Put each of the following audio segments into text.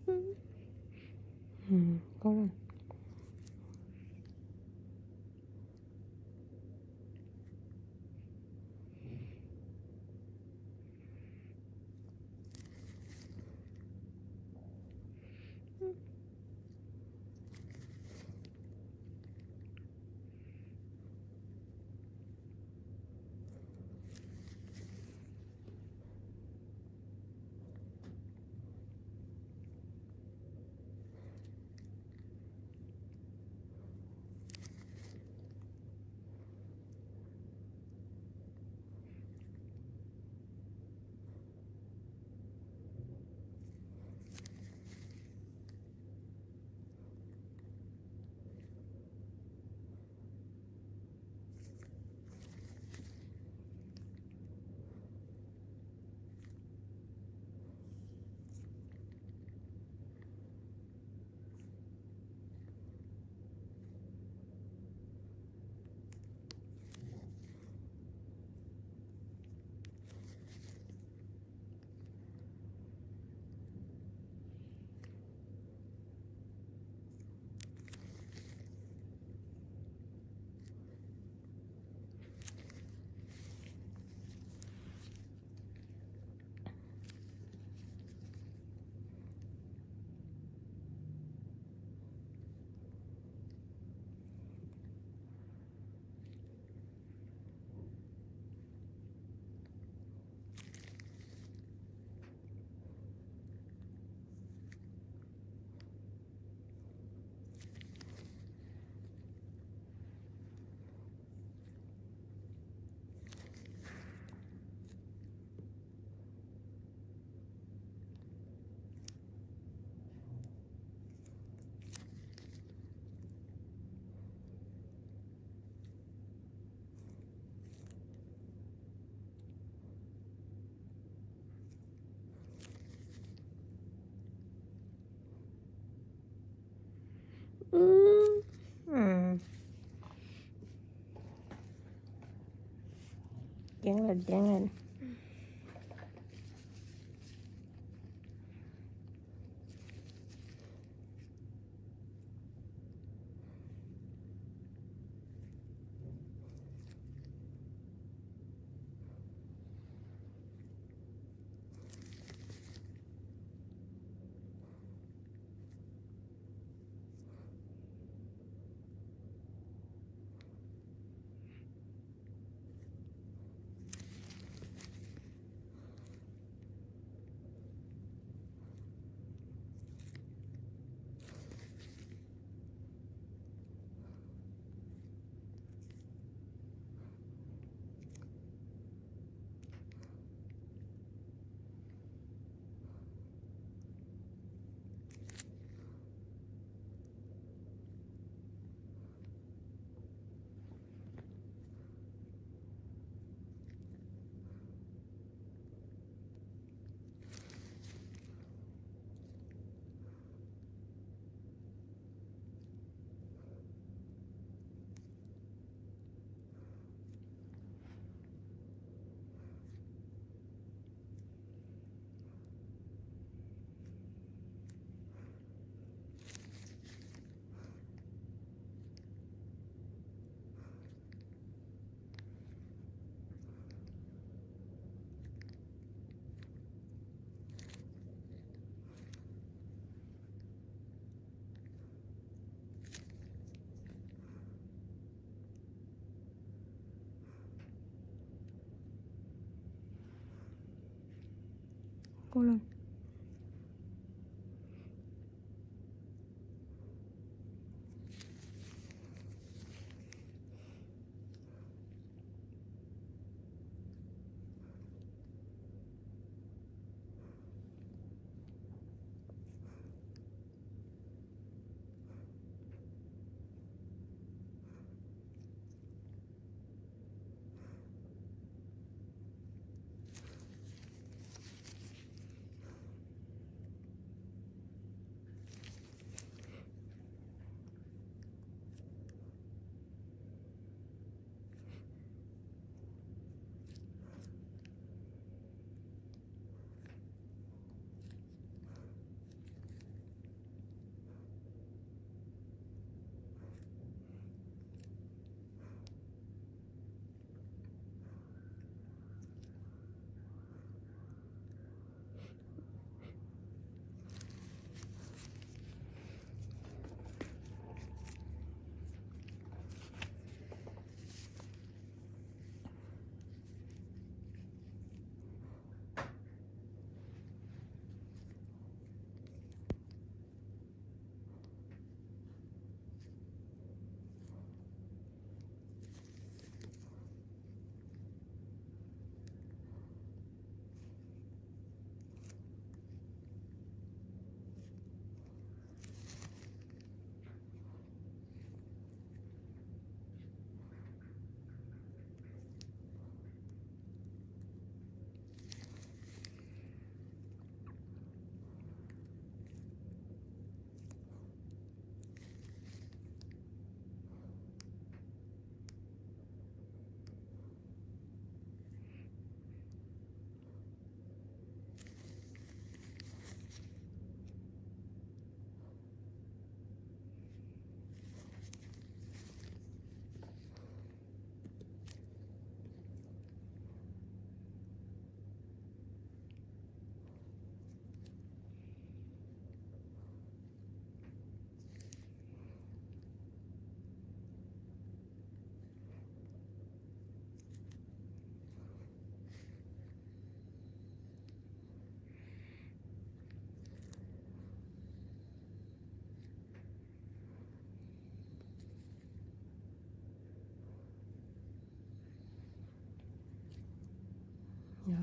Hmm, cố lên Hmm. Jangan, jangan. Cố lên.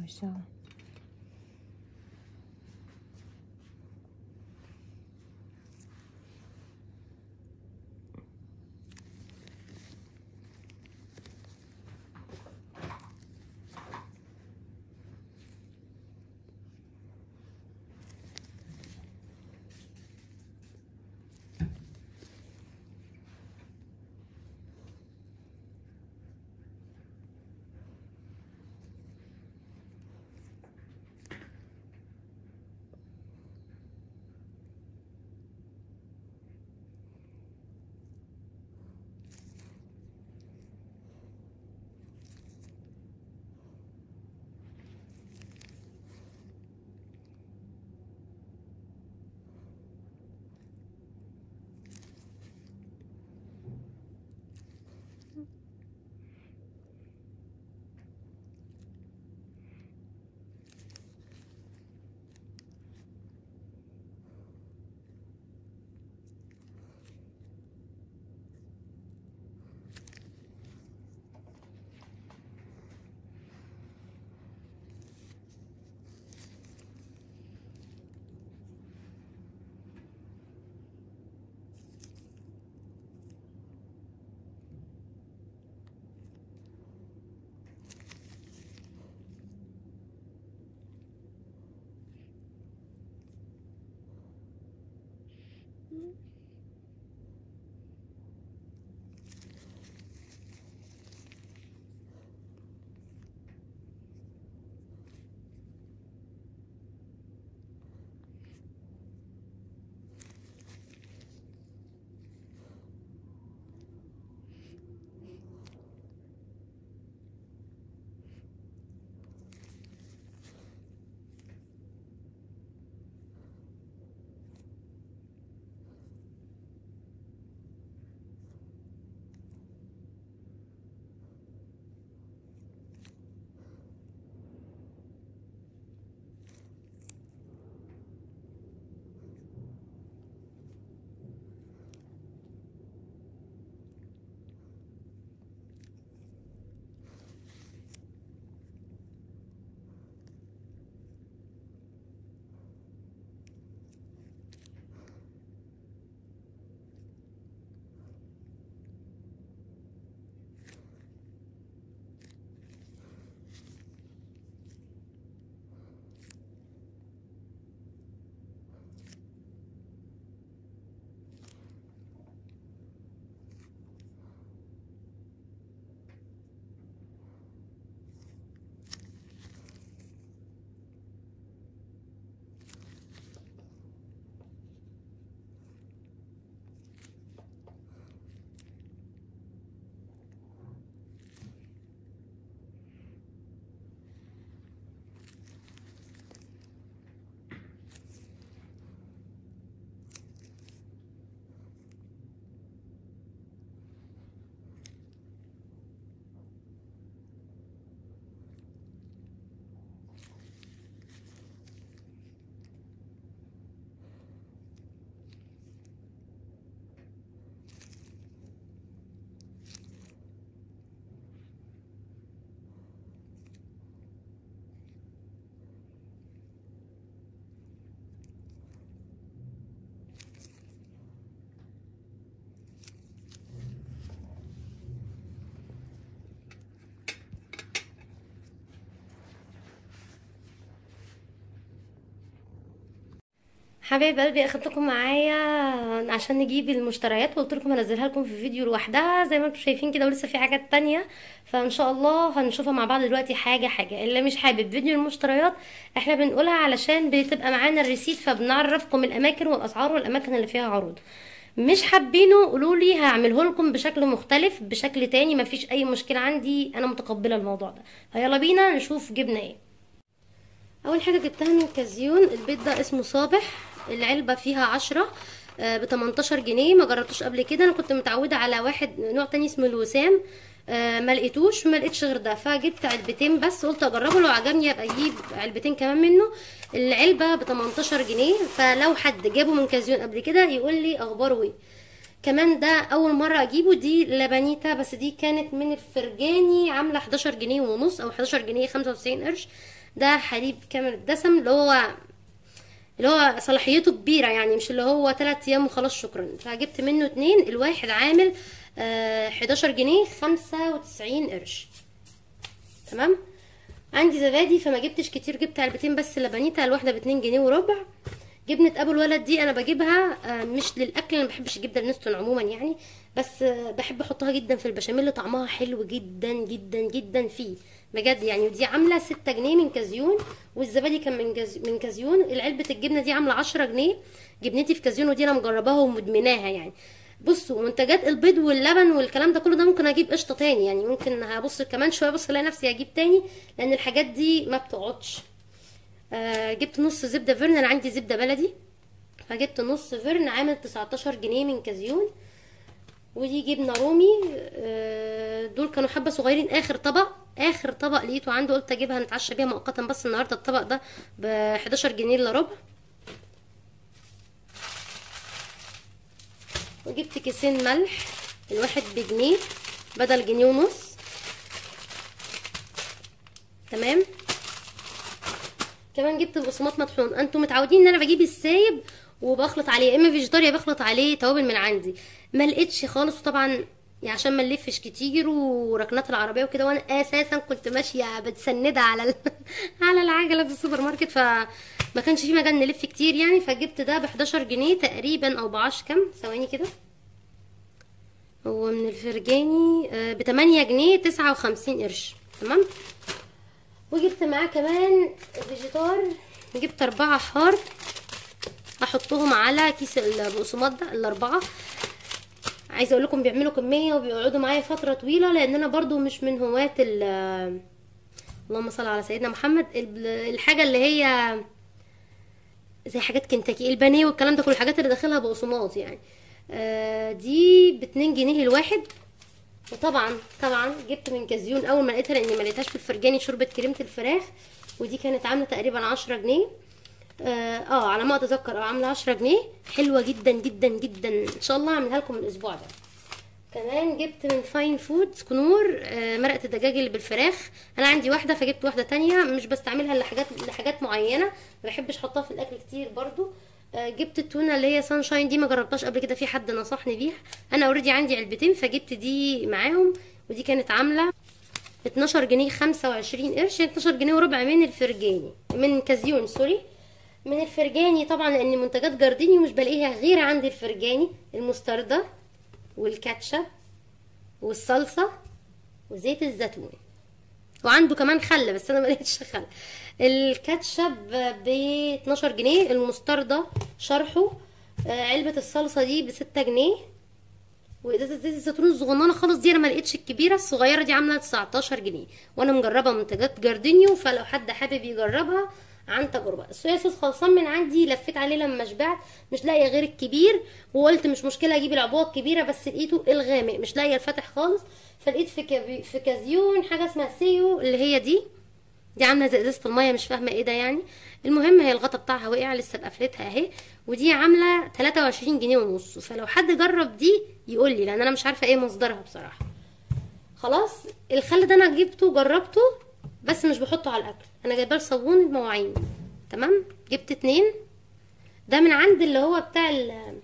هيشتغل حبايب قلبي اخدتكم معايا عشان نجيب المشتريات وقلت لكم هنزلها لكم في فيديو لوحدها زي ما انتم شايفين كده ولسه في حاجات تانية فان شاء الله هنشوفها مع بعض دلوقتي حاجه حاجه اللي مش حابب فيديو المشتريات احنا بنقولها علشان بتبقى معانا الريسيت فبنعرفكم الاماكن والاسعار والاماكن اللي فيها عروض مش حابينه قولوا لي هعمله لكم بشكل مختلف بشكل تاني مفيش اي مشكله عندي انا متقبله الموضوع ده فيلا بينا نشوف جبنا ايه اول حاجه جبتها من كازيون البيت ده اسمه صابح العلبه فيها عشرة ب 18 جنيه ما جربتوش قبل كده انا كنت متعوده على واحد نوع تاني اسمه الوسام آه ما لقيتوش ما لقيتش غير ده فجبت علبتين بس قلت اجربه لو عجبني ابقى اجيب علبتين كمان منه العلبه ب 18 جنيه فلو حد جابه من كازيون قبل كده يقول لي اخباره ايه كمان ده اول مره اجيبه دي لبانيتا بس دي كانت من الفرجاني عامله 11 جنيه ونص او 11 جنيه 95 قرش ده حليب كامل الدسم اللي هو اللي هو صلاحيته كبيرة يعني مش اللي هو تلات ايام وخلاص شكرا فجبت منه اتنين الواحد عامل آه 11 جنيه خمسة وتسعين قرش تمام عندي زبادي فما جبتش كتير جبت علبتين بس لبنيتا الواحدة باتنين جنيه وربع جبنة ابو الولد دي انا بجيبها آه مش للاكل انا ما بحبش الجبنة النستون عموما يعني بس آه بحب احطها جدا في البشاميل طعمها حلو جدا جدا جدا فيه بجد يعني ودي عامله 6 جنيه من كازيون والزبادي كان من جز... من كازيون العلبه الجبنه دي عامله 10 جنيه جبنتي في كازيون ودي انا مجرباها ومدمناها يعني بصوا منتجات البيض واللبن والكلام ده كله ده ممكن اجيب قشطه تاني يعني ممكن هبص كمان شويه بص الاقي نفسي هجيب تاني لان الحاجات دي ما بتقعدش آه جبت نص زبده فيرن انا عندي زبده بلدي فجبت نص فيرن عامل 19 جنيه من كازيون ودي جبنه رومي آه، دول كانوا حبه صغيرين اخر طبق اخر طبق لقيته عنده قلت اجيبها نتعشى بيها مؤقتا بس النهارده الطبق ده ب 11 جنيه الا ربع وجبت كيسين ملح الواحد بجنيه بدل جنيه ونص تمام كمان جبت بقسماط مطحون انتوا متعودين ان انا بجيب السايب وبخلط عليه يا اما فيجيتاريا بخلط عليه توابل من عندي ما لقيتش خالص وطبعا يعني عشان ما نلفش كتير وركنات العربيه وكده وانا اساسا كنت ماشيه بتسندة على ال... على العجله في السوبر ماركت فما كانش في مجال نلف كتير يعني فجبت ده ب 11 جنيه تقريبا او ب 10 كام ثواني كده هو من الفرجاني ب 8 جنيه 59 قرش تمام وجبت معاه كمان فيجيتار جبت اربعة حار احطهم على كيس البقسماط ده الاربعه عايزه اقول لكم بيعملوا كميه وبيقعدوا معايا فتره طويله لان انا برضو مش من هواة ال اللهم صل على سيدنا محمد ال- الحاجه اللي هي زي حاجات كنتاكي البانيه والكلام ده كل الحاجات اللي داخلها بقسماط يعني آه، دي باتنين جنيه الواحد وطبعا طبعا جبت من كازيون اول ما لقيتها لاني ما لقيتهاش في الفرجاني شوربه كريمه الفراخ ودي كانت عامله تقريبا عشرة جنيه اه آه، على ما اتذكر اه عامله عشرة جنيه حلوه جدا جدا جدا ان شاء الله اعملها لكم الاسبوع ده كمان جبت من فاين فودز كنور آه، مرقه الدجاج اللي بالفراخ انا عندي واحده فجبت واحده تانية مش بستعملها لحاجات لحاجات معينه ما بحبش احطها في الاكل كتير برضو آه، جبت التونه اللي هي سانشاين دي ما جربتهاش قبل كده في حد نصحني بيها انا اوريدي عندي علبتين فجبت دي معاهم ودي كانت عامله 12 جنيه 25 قرش يعني 12 جنيه وربع من الفرجاني من كازيون سوري من الفرجاني طبعا لان منتجات جارديني مش بلاقيها غير عند الفرجاني المستردة والكاتشب والصلصة وزيت الزيتون وعنده كمان خل بس انا ما لقيتش خل الكاتشب ب 12 جنيه المستردة شرحه آه، علبة الصلصة دي ب 6 جنيه وازازه زيت الزيتون الصغننه خالص دي انا ما لقيتش الكبيره الصغيره دي عامله 19 جنيه وانا مجربه منتجات جاردينيو فلو حد حابب يجربها عن تجربه الصويا صوص خلصان من عندي لفيت عليه لما شبعت مش لاقيه غير الكبير وقلت مش مشكله اجيب العبوه الكبيره بس لقيته الغامق مش لاقيه الفاتح خالص فلقيت في كبي في كازيون حاجه اسمها سيو اللي هي دي دي عامله زي ازازه الميه مش فاهمه ايه ده يعني المهم هي الغطا بتاعها وقع لسه بقفلتها اهي ودي عامله 23 جنيه ونص فلو حد جرب دي يقول لي لان انا مش عارفه ايه مصدرها بصراحه خلاص الخل ده انا جبته جربته بس مش بحطه على الاكل انا جايباه لصابون المواعين تمام جبت اتنين ده من عند اللي هو بتاع ال-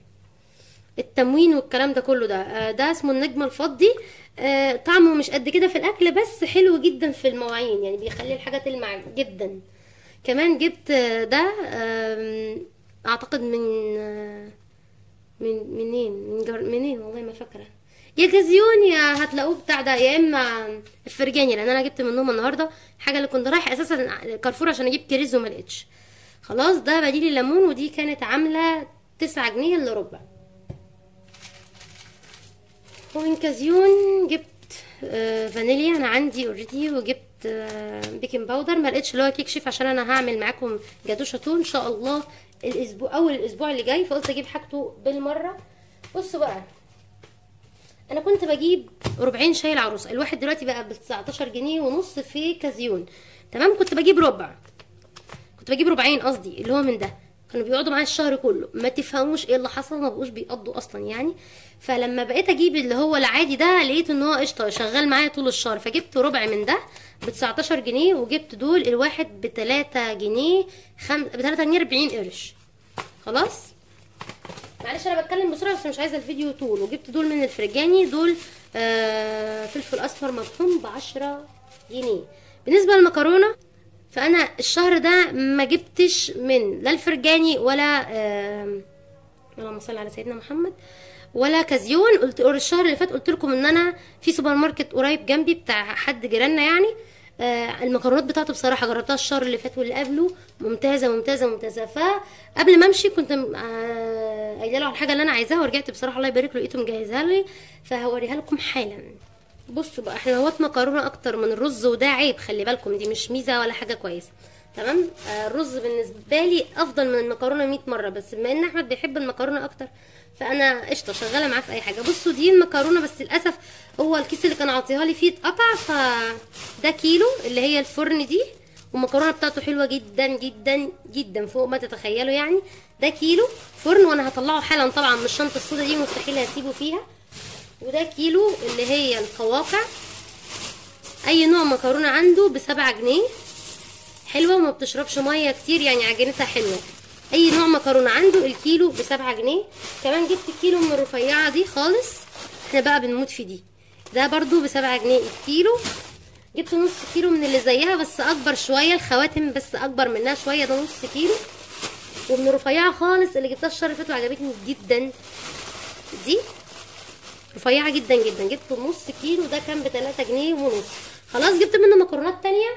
التموين والكلام ده كله ده آه، ده اسمه النجمه الفضي آه، طعمه مش قد كده في الاكل بس حلو جدا في المواعين يعني بيخلي الحاجه تلمع جدا كمان جبت آه، ده آم، اعتقد من آه، من منين من جر... منين والله ما فاكره يا جازيون يا هتلاقوه بتاع ده يا اما الفرجاني لان انا جبت منهم النهارده الحاجه اللي كنت رايح اساسا كارفور عشان اجيب كريز وما لقيتش خلاص ده بديل الليمون ودي كانت عامله تسعة جنيه الا ربع ومن كازيون جبت آه، فانيليا انا عندي اوريدي وجبت آه، بيكنج باودر ما لقيتش اللي هو كيك شيف عشان انا هعمل معاكم جاتو شاتو ان شاء الله الاسبوع اول الاسبوع اللي جاي فقلت اجيب حاجته بالمره بصوا بقى انا كنت بجيب ربعين شاي العروسه الواحد دلوقتي بقى ب 19 جنيه ونص في كازيون تمام كنت بجيب ربع كنت بجيب ربعين قصدي اللي هو من ده كانوا بيقعدوا معايا الشهر كله ما تفهموش ايه اللي حصل ما بقوش بيقضوا اصلا يعني فلما بقيت اجيب اللي هو العادي ده لقيت ان هو قشطه شغال معايا طول الشهر فجبت ربع من ده ب 19 جنيه وجبت دول الواحد ب 3 جنيه خم... ب 3 جنيه 40 قرش خلاص معلش انا بتكلم بسرعه بس مش عايزه الفيديو طول وجبت دول من الفرجاني دول آه فلفل اسمر مطحون ب 10 جنيه بالنسبه للمكرونه فانا الشهر ده ما جبتش من لا الفرجاني ولا آه اللهم صل على سيدنا محمد ولا كازيون قلت الشهر اللي فات قلت لكم ان انا في سوبر ماركت قريب جنبي بتاع حد جيراننا يعني آه المكرونات بتاعته بصراحه جربتها الشهر اللي فات واللي قبله ممتازه ممتازه ممتازه فقبل ما امشي كنت آه قايله له على الحاجه اللي انا عايزاها ورجعت بصراحه الله يبارك له لقيته مجهزها لي فهوريها لكم حالا بصوا بقى احنا هوت مكرونه اكتر من الرز وده عيب خلي بالكم دي مش ميزه ولا حاجه كويسه تمام آه الرز بالنسبه لي افضل من المكرونه 100 مره بس بما ان احمد بيحب المكرونه اكتر فانا قشطه شغاله معاه في اي حاجه بصوا دي المكرونه بس للاسف هو الكيس اللي كان عاطيها لي فيه اتقطع ف ده كيلو اللي هي الفرن دي والمكرونه بتاعته حلوه جدا جدا جدا فوق ما تتخيلوا يعني ده كيلو فرن وانا هطلعه حالا طبعا من الشنطه السوداء دي مستحيل هسيبه فيها وده كيلو اللي هي القواقع اي نوع مكرونه عنده بسبعة جنيه حلوه وما بتشربش ميه كتير يعني عجينتها حلوه اي نوع مكرونه عنده الكيلو بسبعة جنيه كمان جبت كيلو من الرفيعه دي خالص احنا بقى بنموت في دي ده برضو بسبعة جنيه الكيلو جبت نص كيلو من اللي زيها بس اكبر شويه الخواتم بس اكبر منها شويه ده نص كيلو ومن الرفيعه خالص اللي جبتها الشهر اللي فات وعجبتني جدا دي رفيعه جدا جدا جبت نص كيلو ده كان ب 3 جنيه ونص خلاص جبت منه مكرونات تانية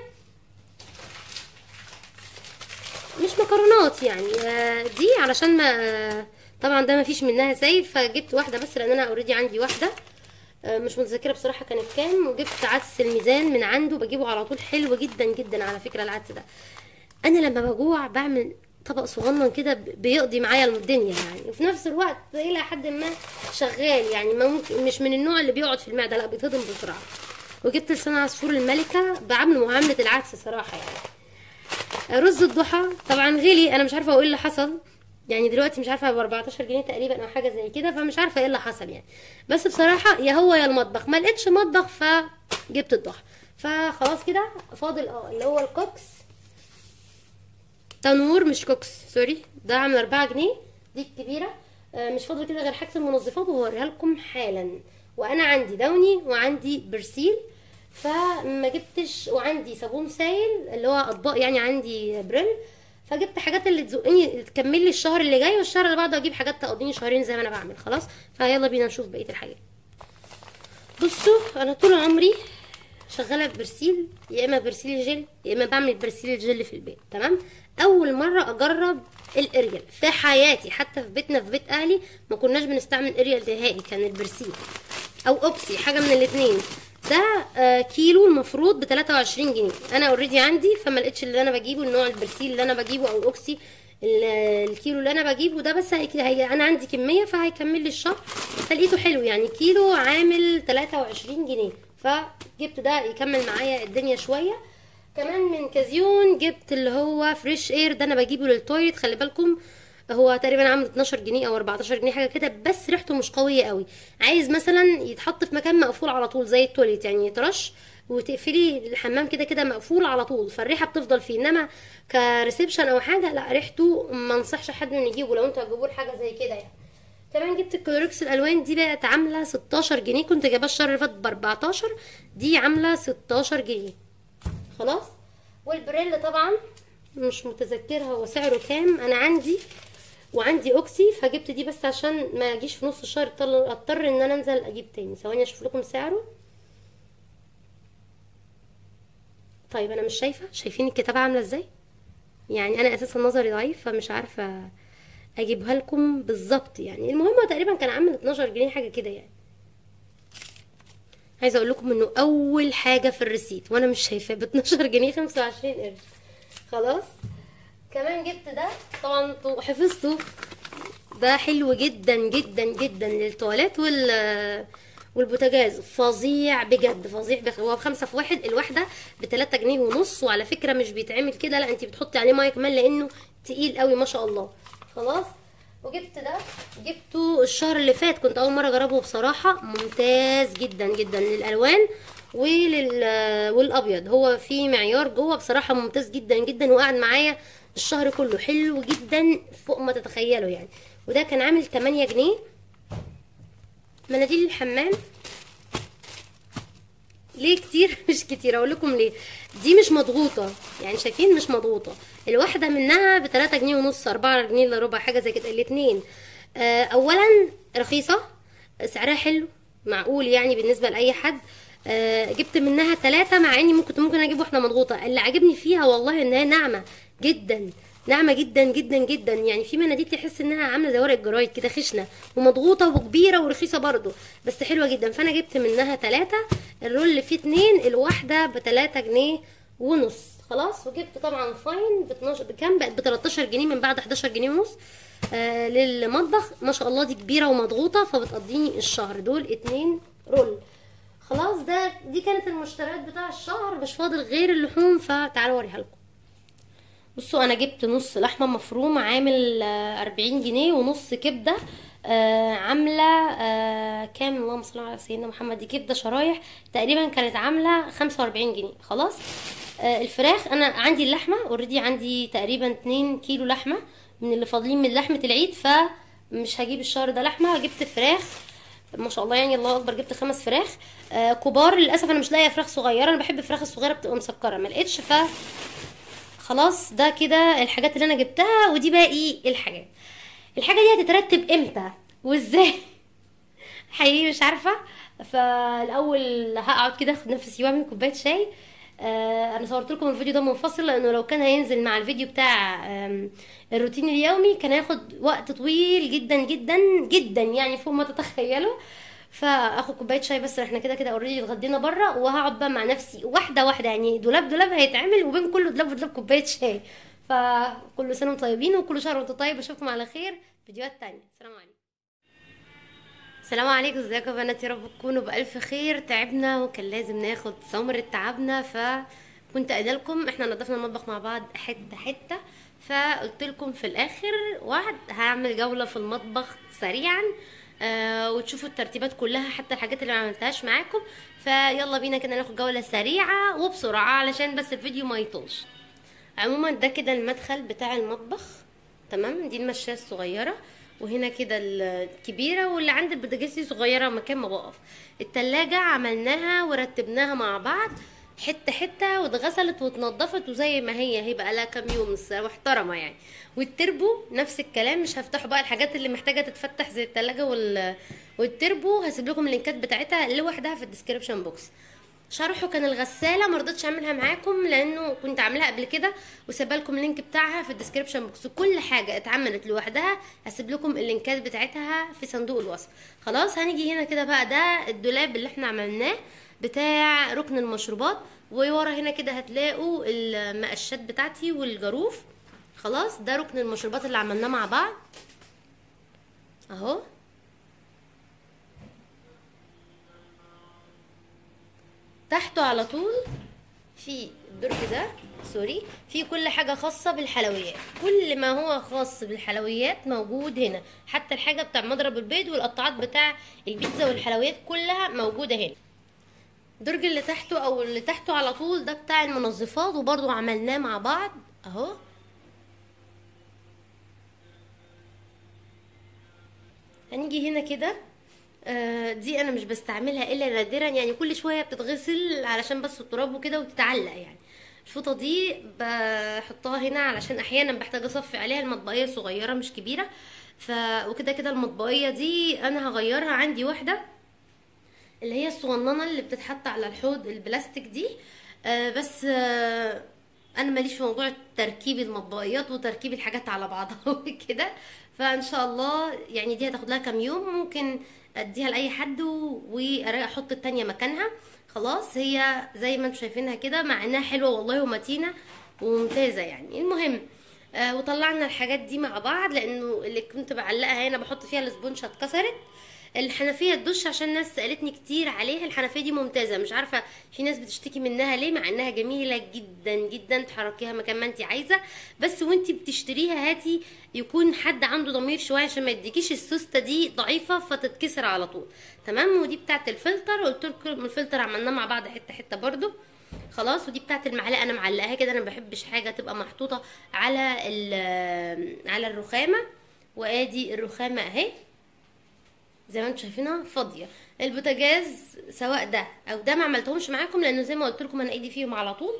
مش مكرونات يعني آه، دي علشان ما آه، طبعا ده ما فيش منها سايب فجبت واحده بس لان انا اوريدي عندي واحده آه، مش متذكره بصراحه كانت كام وجبت عدس الميزان من عنده بجيبه على طول حلو جدا جدا على فكره العدس ده انا لما بجوع بعمل طبق صغنن كده ب- بيقضي معايا الدنيا يعني وفي نفس الوقت الى حد ما شغال يعني ما ممكن مش من النوع اللي بيقعد في المعده لا بيتهضم بسرعه وجبت لسان عصفور الملكه بعمله معامله العدس صراحه يعني رز الضحى طبعا غلي انا مش عارفه هو ايه اللي حصل يعني دلوقتي مش عارفه ب 14 جنيه تقريبا او حاجه زي كده فمش عارفه ايه اللي حصل يعني بس بصراحه يا هو يا المطبخ ما لقيتش مطبخ فجبت الضحى فخلاص كده فاضل اه اللي هو الكوكس تنور مش كوكس سوري ده عامل 4 جنيه دي الكبيره آه، مش فاضل كده غير حاجه المنظفات وهوريها لكم حالا وانا عندي دوني وعندي برسيل فما جبتش وعندي صابون سائل اللي هو اطباق يعني عندي بريل فجبت حاجات اللي تزقني تكمل لي الشهر اللي جاي والشهر اللي بعده اجيب حاجات تقضيني شهرين زي ما انا بعمل خلاص فيلا بينا نشوف بقيه الحاجات بصوا انا طول عمري شغاله ببرسيل يا اما برسيل جل يا اما بعمل برسيل جل في البيت تمام اول مره اجرب الاريال في حياتي حتى في بيتنا في بيت اهلي ما كناش بنستعمل اريال نهائي كان البرسيل او اوبسي حاجه من الاثنين ده آه، كيلو المفروض ب 23 جنيه انا اوريدي عندي فما لقيتش اللي انا بجيبه النوع البرسيل اللي انا بجيبه او الاوكسي ال- الكيلو اللي انا بجيبه ده بس هي هي انا عندي كميه فهيكمل لي الشهر فلقيته حلو يعني كيلو عامل 23 جنيه فجبت ده يكمل معايا الدنيا شويه كمان من كازيون جبت اللي هو فريش اير ده انا بجيبه للتويليت خلي بالكم هو تقريبا عامل 12 جنيه او 14 جنيه حاجه كده بس ريحته مش قويه قوي عايز مثلا يتحط في مكان مقفول على طول زي التويليت يعني يترش وتقفلي الحمام كده كده مقفول على طول فالريحه بتفضل فيه انما كريسبشن او حاجه لا ريحته ما انصحش حد انه يجيبه لو انتوا هتجيبوا له حاجه زي كده يعني كمان جبت الكلوركس الالوان دي بقت عامله 16 جنيه كنت جايباها الشهر اللي فات ب 14 دي عامله 16 جنيه خلاص والبريل طبعا مش متذكره هو سعره كام انا عندي وعندي اوكسي فجبت دي بس عشان ما اجيش في نص الشهر اضطر اضطر ان انا انزل اجيب تاني ثواني اشوف لكم سعره طيب انا مش شايفه شايفين الكتابه عامله ازاي يعني انا اساسا نظري ضعيف فمش عارفه اجيبها لكم بالظبط يعني المهم هو تقريبا كان عامل 12 جنيه حاجه كده يعني عايزه اقول لكم انه اول حاجه في الريسيت وانا مش شايفاه ب 12 جنيه 25 قرش خلاص كمان جبت ده طبعا انتوا حفظته ده حلو جدا جدا جدا للتواليت وال والبوتاجاز فظيع بجد فظيع بخ... هو بخمسة في واحد الواحدة بتلاتة جنيه ونص وعلى فكرة مش بيتعمل كده لا انت بتحطي عليه مية كمان لانه تقيل قوي ما شاء الله خلاص وجبت ده جبته الشهر اللي فات كنت اول مره اجربه بصراحه ممتاز جدا جدا للالوان ولل والابيض هو في معيار جوه بصراحه ممتاز جدا جدا وقعد معايا الشهر كله حلو جدا فوق ما تتخيلوا يعني وده كان عامل 8 جنيه مناديل الحمام ليه كتير مش كتير اقول لكم ليه دي مش مضغوطه يعني شايفين مش مضغوطه الواحده منها ب 3 جنيه ونص 4 جنيه الا ربع حاجه زي كده الاثنين آه اولا رخيصه سعرها حلو معقول يعني بالنسبه لاي حد آه جبت منها ثلاثة مع اني ممكن ممكن اجيب واحده مضغوطه اللي عاجبني فيها والله انها ناعمه جدا ناعمه جدا جدا جدا يعني في مناديل تحس انها عامله زي ورق الجرايد كده خشنه ومضغوطه وكبيره ورخيصه برضو بس حلوه جدا فانا جبت منها ثلاثة الرول فيه اتنين الواحده ب 3 جنيه ونص خلاص وجبت طبعا فاين ب 12 بكام بقت ب 13 جنيه من بعد 11 جنيه ونص آه للمطبخ ما شاء الله دي كبيره ومضغوطه فبتقضيني الشهر دول اتنين رول خلاص ده دي كانت المشتريات بتاع الشهر مش فاضل غير اللحوم فتعالوا اوريها لكم بصوا انا جبت نص لحمه مفرومه عامل آه، 40 جنيه ونص كبده آه عامله آه كام اللهم صل على سيدنا محمد دي كبده شرايح تقريبا كانت عامله 45 جنيه خلاص آه الفراخ انا عندي اللحمه اوريدي عندي تقريبا 2 كيلو لحمه من اللي فاضلين من لحمه العيد فمش هجيب الشهر ده لحمه جبت فراخ ما شاء الله يعني الله اكبر جبت خمس فراخ آه كبار للاسف انا مش لاقيه فراخ صغيره انا بحب الفراخ الصغيره بتبقى مسكره ما لقيتش ف خلاص ده كده الحاجات اللي انا جبتها ودي باقي الحاجات الحاجه دي هتترتب امتى وازاي حقيقي مش عارفه فالاول هقعد كده اخد نفسي واعمل كوبايه شاي آه انا صورت لكم الفيديو ده منفصل لانه لو كان هينزل مع الفيديو بتاع آم، الروتين اليومي كان هياخد وقت طويل جدا جدا جدا يعني فوق ما تتخيلوا فاخد كوبايه شاي بس احنا كده كده اوريدي اتغدينا بره وهقعد بقى مع نفسي واحده واحده يعني دولاب دولاب هيتعمل وبين كل دولاب ودولاب كوبايه شاي فكل سنه وانتم طيبين وكل شهر وانتم طيب اشوفكم على خير فيديوهات تانية السلام عليكم السلام عليكم ازيكم يا بنات يا رب تكونوا بألف خير تعبنا وكان لازم ناخد ثمرة تعبنا فكنت قايله لكم احنا نضفنا المطبخ مع بعض حته حته فقلت لكم في الاخر وعد هعمل جوله في المطبخ سريعا آه وتشوفوا الترتيبات كلها حتى الحاجات اللي ما عملتهاش معاكم فيلا بينا كده ناخد جوله سريعه وبسرعه علشان بس الفيديو ما يطولش عموما ده كده المدخل بتاع المطبخ تمام دي المشاية الصغيرة وهنا كده الكبيرة واللي عند البوتاجاز دي صغيرة مكان ما بقف التلاجة عملناها ورتبناها مع بعض حتة حتة واتغسلت واتنضفت وزي ما هي هي بقى لها كام يوم بس محترمة يعني والتربو نفس الكلام مش هفتحه بقى الحاجات اللي محتاجة تتفتح زي التلاجة وال... والتربو هسيب لكم اللينكات بتاعتها لوحدها في الديسكريبشن بوكس شرحه كان الغساله ما رضيتش اعملها معاكم لانه كنت عاملاها قبل كده وسيبها لكم اللينك بتاعها في الديسكريبشن بوكس كل حاجه اتعملت لوحدها هسيب لكم اللينكات بتاعتها في صندوق الوصف خلاص هنيجي هنا كده بقى ده الدولاب اللي احنا عملناه بتاع ركن المشروبات وورا هنا كده هتلاقوا المقشات بتاعتي والجاروف خلاص ده ركن المشروبات اللي عملناه مع بعض اهو تحته على طول في الدرج ده سوري في كل حاجة خاصة بالحلويات كل ما هو خاص بالحلويات موجود هنا حتى الحاجة بتاع مضرب البيض والقطاعات بتاع البيتزا والحلويات كلها موجودة هنا الدرج اللي تحته او اللي تحته على طول ده بتاع المنظفات وبرضو عملناه مع بعض اهو هنيجي هنا كده آه، دي انا مش بستعملها الا نادرا يعني كل شويه بتتغسل علشان بس التراب وكده وتتعلق يعني الفوطه دي بحطها هنا علشان احيانا بحتاج اصفي عليها المطبقيه صغيره مش كبيره ف وكده كده المطبقيه دي انا هغيرها عندي واحده اللي هي الصغننه اللي بتتحط على الحوض البلاستيك دي آه، بس آه، انا ماليش في موضوع تركيب المطبقيات وتركيب الحاجات على بعضها وكده فان شاء الله يعني دي هتاخد لها كام يوم ممكن اديها لاي حد واحط التانية مكانها خلاص هي زي ما انتم شايفينها كده مع انها حلوه والله ومتينه وممتازه يعني المهم آه وطلعنا الحاجات دي مع بعض لانه اللي كنت بعلقها هنا بحط فيها الاسبونشه اتكسرت الحنفيه الدش عشان الناس سالتني كتير عليها الحنفيه دي ممتازه مش عارفه في ناس بتشتكي منها ليه مع انها جميله جدا جدا تحركيها مكان ما انت عايزه بس وانت بتشتريها هاتي يكون حد عنده ضمير شويه عشان ما يديكيش السوسته دي ضعيفه فتتكسر على طول تمام ودي بتاعه الفلتر قلت لكم الفلتر عملناه مع بعض حته حته برده خلاص ودي بتاعه المعلقه انا معلقاها كده انا ما بحبش حاجه تبقى محطوطه على على الرخامه وادي الرخامه اهي زي ما انتم شايفينها فاضيه البوتاجاز سواء ده او ده ما عملتهمش معاكم لانه زي ما قلت لكم انا ايدي فيهم على طول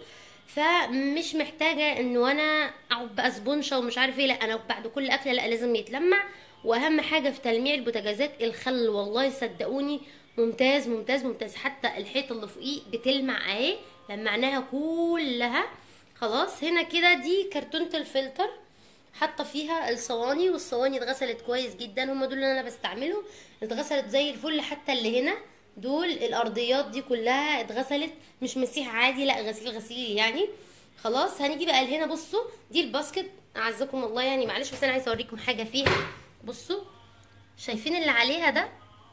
فمش محتاجه انه انا اقعد بقى سبونشه ومش عارف ايه لا انا بعد كل اكله لا لازم يتلمع واهم حاجه في تلميع البوتاجازات الخل والله صدقوني ممتاز ممتاز ممتاز حتى الحيط اللي فوقيه بتلمع اهي لمعناها كلها خلاص هنا كده دي كرتونه الفلتر حاطه فيها الصواني والصواني اتغسلت كويس جدا هما دول اللي انا بستعملهم اتغسلت زي الفل حتى اللي هنا دول الارضيات دي كلها اتغسلت مش مسيح عادي لا غسيل غسيل يعني خلاص هنيجي بقى لهنا بصوا دي الباسكت اعزكم الله يعني معلش بس انا عايزه اوريكم حاجه فيها بصوا شايفين اللي عليها ده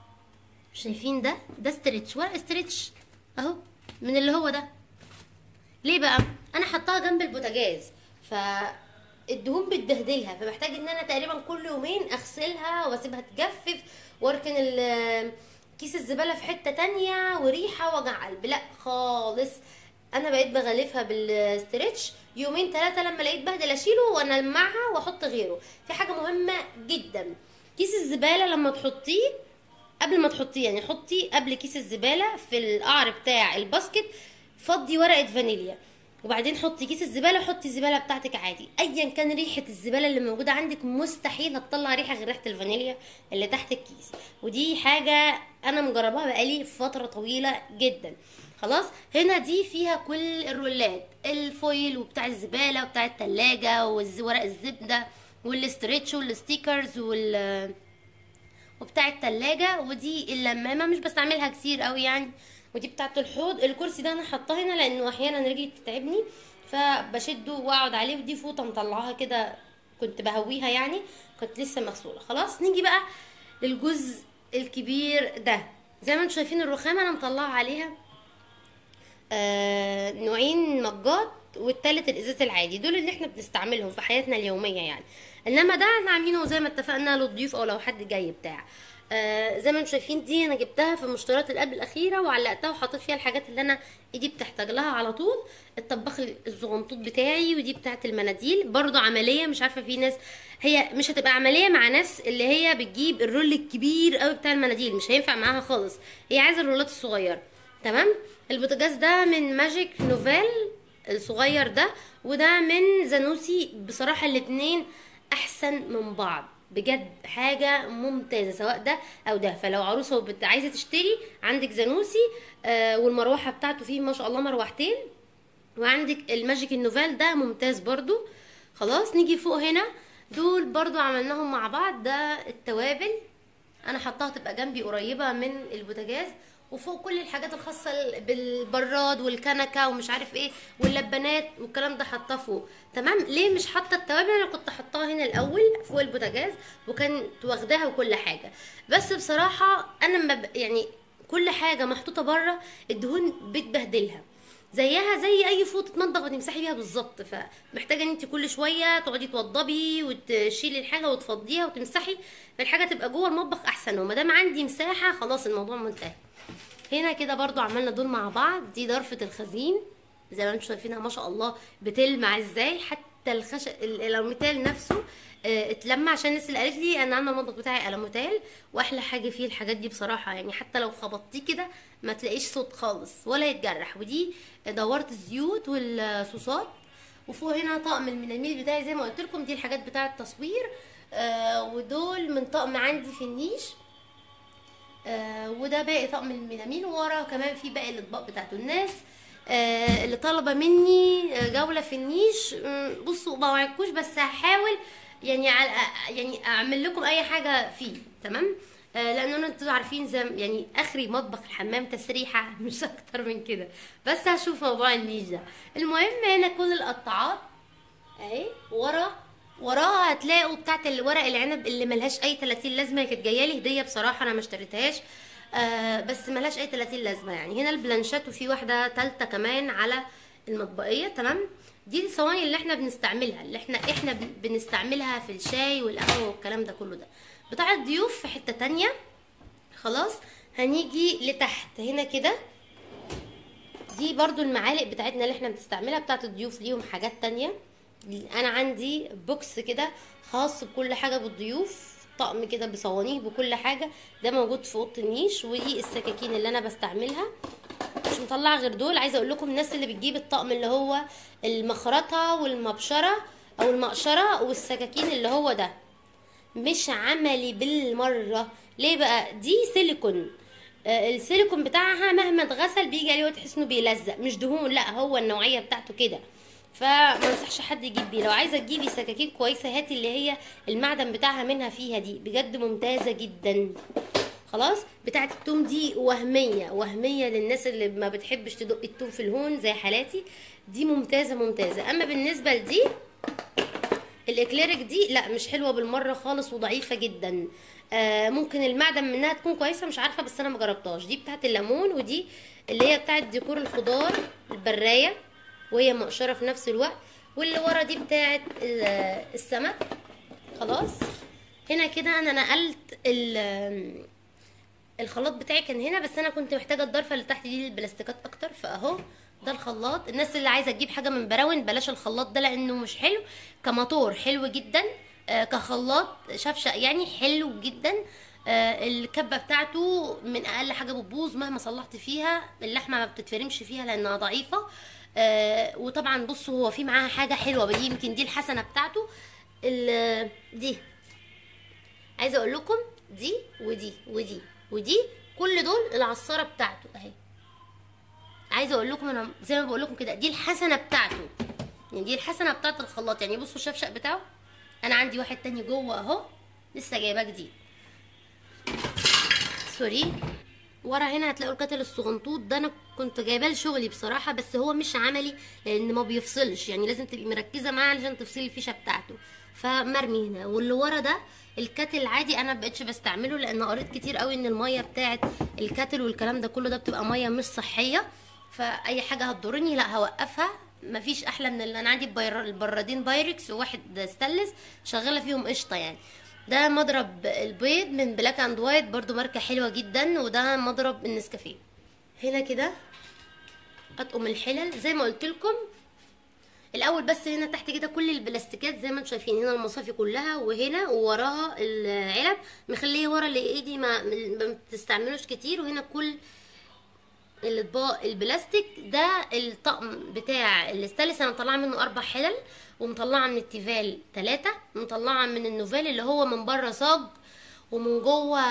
شايفين ده ده ستريتش ورق ستريتش اهو من اللي هو ده ليه بقى انا حطاها جنب البوتاجاز ف الدهون بتبهدلها فمحتاج ان انا تقريبا كل يومين اغسلها واسيبها تجفف واركن كيس الزباله في حته تانية وريحه وجع قلب لا خالص انا بقيت بغلفها بالستريتش يومين ثلاثه لما لقيت بهدل اشيله وانلمعها واحط غيره في حاجه مهمه جدا كيس الزباله لما تحطيه قبل ما تحطيه يعني حطي قبل كيس الزباله في القعر بتاع الباسكت فضي ورقه فانيليا وبعدين حطي كيس الزباله حطي الزباله بتاعتك عادي ايا كان ريحه الزباله اللي موجوده عندك مستحيل هتطلع ريحه غير ريحه الفانيليا اللي تحت الكيس ودي حاجه انا مجرباها بقالي فتره طويله جدا خلاص هنا دي فيها كل الرولات الفويل وبتاع الزباله وبتاع التلاجة وورق الزبده والاستريتش والستيكرز وال وبتاع التلاجة ودي اللمامه مش بستعملها كتير قوي يعني ودي بتاعه الحوض الكرسي ده انا حاطاه هنا لانه احيانا رجلي بتتعبني فبشده واقعد عليه ودي فوطه مطلعاها كده كنت بهويها يعني كنت لسه مغسوله خلاص نيجي بقى للجزء الكبير ده زي ما انتم شايفين الرخامه انا مطلعه عليها آه نوعين مجات والتالت الازاز العادي دول اللي احنا بنستعملهم في حياتنا اليوميه يعني انما ده احنا عاملينه زي ما اتفقنا للضيوف او لو حد جاي بتاع آه زي ما انتم شايفين دي انا جبتها في المشتريات اللي قبل الاخيره وعلقتها وحطيت فيها الحاجات اللي انا ايدي بتحتاج لها على طول الطباخ الزغنطوط بتاعي ودي بتاعه المناديل برضو عمليه مش عارفه في ناس هي مش هتبقى عمليه مع ناس اللي هي بتجيب الرول الكبير قوي بتاع المناديل مش هينفع معاها خالص هي عايزه الرولات الصغيره تمام البوتاجاز ده من ماجيك نوفيل الصغير ده وده من زانوسي بصراحه الاتنين احسن من بعض بجد حاجة ممتازة سواء ده او ده فلو عروسة وبت... عايزة تشتري عندك زانوسي آه والمروحة بتاعته فيه ما شاء الله مروحتين وعندك الماجيك النوفال ده ممتاز برضو خلاص نيجي فوق هنا دول برضو عملناهم مع بعض ده التوابل انا حطاها تبقى جنبي قريبة من البوتاجاز وفوق كل الحاجات الخاصة بالبراد والكنكة ومش عارف ايه واللبانات والكلام ده حطاه فوق تمام ليه مش حاطة التوابل انا كنت حطاها هنا الاول فوق البوتاجاز وكانت واخداها وكل حاجة بس بصراحة انا ما يعني كل حاجة محطوطة بره الدهون بتبهدلها زيها زي اي فوطه مطبخ بتمسحي بيها بالظبط فمحتاجه ان انت كل شويه تقعدي توضبي وتشيلي الحاجه وتفضيها وتمسحي فالحاجه تبقى جوه المطبخ احسن وما دام عندي مساحه خلاص الموضوع منتهي هنا كده برضو عملنا دول مع بعض دي ضرفة الخزين زي ما انتم شايفينها ما شاء الله بتلمع ازاي حتى الخش الالوميتال نفسه اه اتلمع عشان الناس اللي قالت لي انا عامله المطبخ بتاعي الوميتال واحلى حاجه فيه الحاجات دي بصراحه يعني حتى لو خبطتيه كده ما تلاقيش صوت خالص ولا يتجرح ودي دوره الزيوت والصوصات وفوق هنا طقم المناميل بتاعي زي ما قلت لكم دي الحاجات بتاعه التصوير آه ودول من طقم عندي في النيش آه وده باقي طقم الميلامين ورا كمان في باقي الاطباق بتاعته الناس آه اللي طالبه مني جوله في النيش بصوا ما وعدكوش بس هحاول يعني على يعني اعمل لكم اي حاجه فيه تمام آه لان انتوا عارفين زي يعني اخري مطبخ الحمام تسريحه مش اكتر من كده بس هشوف موضوع النيش ده المهم هنا كل القطاعات اهي ورا وراها هتلاقوا بتاعت الورق العنب اللي ملهاش اي 30 لازمه هي كانت جايه لي هديه بصراحه انا ما اشتريتهاش آه بس ملهاش اي 30 لازمه يعني هنا البلانشات وفي واحده تالته كمان على المطبقيه تمام دي الصواني اللي احنا بنستعملها اللي احنا احنا بن- بنستعملها في الشاي والقهوه والكلام ده كله ده بتاع الضيوف في حته تانية خلاص هنيجي لتحت هنا كده دي برضو المعالق بتاعتنا اللي احنا بنستعملها بتاعت الضيوف ليهم حاجات تانية انا عندي بوكس كده خاص بكل حاجة بالضيوف طقم كده بصوانيه بكل حاجة ده موجود في اوضه النيش ودي السكاكين اللي انا بستعملها مش مطلعه غير دول عايزه اقول لكم الناس اللي بتجيب الطقم اللي هو المخرطه والمبشره او المقشره والسكاكين اللي هو ده مش عملي بالمره ليه بقى دي سيليكون آه، السيليكون بتاعها مهما اتغسل بيجي عليه وقت تحس انه بيلزق مش دهون لا هو النوعيه بتاعته كده فما انصحش حد يجيب بيه لو عايزه تجيبي سكاكين كويسه هاتي اللي هي المعدن بتاعها منها فيها دي بجد ممتازه جدا خلاص بتاعه التوم دي وهميه وهميه للناس اللي ما بتحبش تدق التوم في الهون زي حالاتي دي ممتازه ممتازه اما بالنسبه لدي الاكليريك دي لا مش حلوه بالمره خالص وضعيفه جدا آه ممكن المعدن منها تكون كويسه مش عارفه بس انا ما جربتهاش دي بتاعه الليمون ودي اللي هي بتاعه ديكور الخضار البرايه وهي مقشره في نفس الوقت واللي ورا دي بتاعه ال- السمك خلاص هنا كده انا نقلت ال- الخلاط بتاعي كان هنا بس انا كنت محتاجه الضرفه اللي تحت دي للبلاستيكات اكتر فاهو ده الخلاط الناس اللي عايزه تجيب حاجه من براون بلاش الخلاط ده لانه مش حلو كموتور حلو جدا آه كخلاط شفشق يعني حلو جدا آه الكبه بتاعته من اقل حاجه بتبوظ مهما صلحت فيها اللحمه ما بتتفرمش فيها لانها ضعيفه آه وطبعا بصوا هو في معاها حاجه حلوه دي يمكن دي الحسنه بتاعته ال- دي عايزه اقول لكم دي ودي ودي ودي كل دول العصاره بتاعته اهي عايزه اقول لكم انا زي ما بقول لكم كده دي الحسنه بتاعته يعني دي الحسنه بتاعت الخلاط يعني بصوا الشفشق بتاعه انا عندي واحد تاني جوه اهو لسه جايباه جديد سوري ورا هنا هتلاقوا الكتل الصغنطوط ده انا كنت جايباه لشغلي بصراحه بس هو مش عملي لان ما بيفصلش يعني لازم تبقي مركزه معاه علشان تفصلي الفيشه بتاعته فمرمي هنا واللي ورا ده الكاتل العادي انا مبقتش بستعمله لان قريت كتير قوي ان الميه بتاعت الكاتل والكلام ده كله ده بتبقى ميه مش صحيه فاي حاجه هتضرني لا هوقفها مفيش احلى من اللي انا عندي البير- البرادين بايركس وواحد ستانلس شغاله فيهم قشطه يعني ده مضرب البيض من بلاك اند وايت برضو ماركه حلوه جدا وده مضرب النسكافيه هنا كده اطقم الحلل زي ما قلت لكم الاول بس هنا تحت كده كل البلاستيكات زي ما انتم شايفين هنا المصافي كلها وهنا ووراها العلب مخليه ورا اللي ايدي ما ما بتستعملوش كتير وهنا كل الاطباق البلاستيك ده الطقم بتاع الاستانلس انا مطلعه منه اربع حلل ومطلعه من التيفال ثلاثة ومطلعه من النوفال اللي هو من بره صاج ومن جوه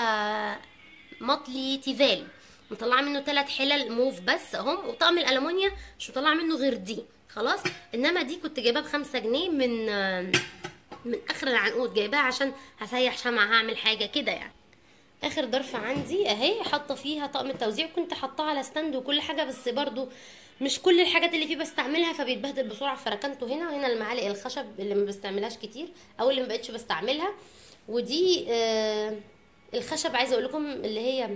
مطلي تيفال مطلعه منه ثلاث حلل موف بس اهم وطقم الالومنيا مش مطلعه منه غير دي خلاص انما دي كنت جايباها بخمسة جنيه من من اخر العنقود جايباها عشان هسيح شمعة هعمل حاجه كده يعني اخر ضرفه عندي اهي حاطه فيها طقم التوزيع كنت حاطاه على ستاند وكل حاجه بس برضو مش كل الحاجات اللي فيه بستعملها فبيتبهدل بسرعه فركنته هنا وهنا المعالق الخشب اللي ما بستعملهاش كتير او اللي ما بقتش بستعملها ودي آه الخشب عايزه اقول لكم اللي هي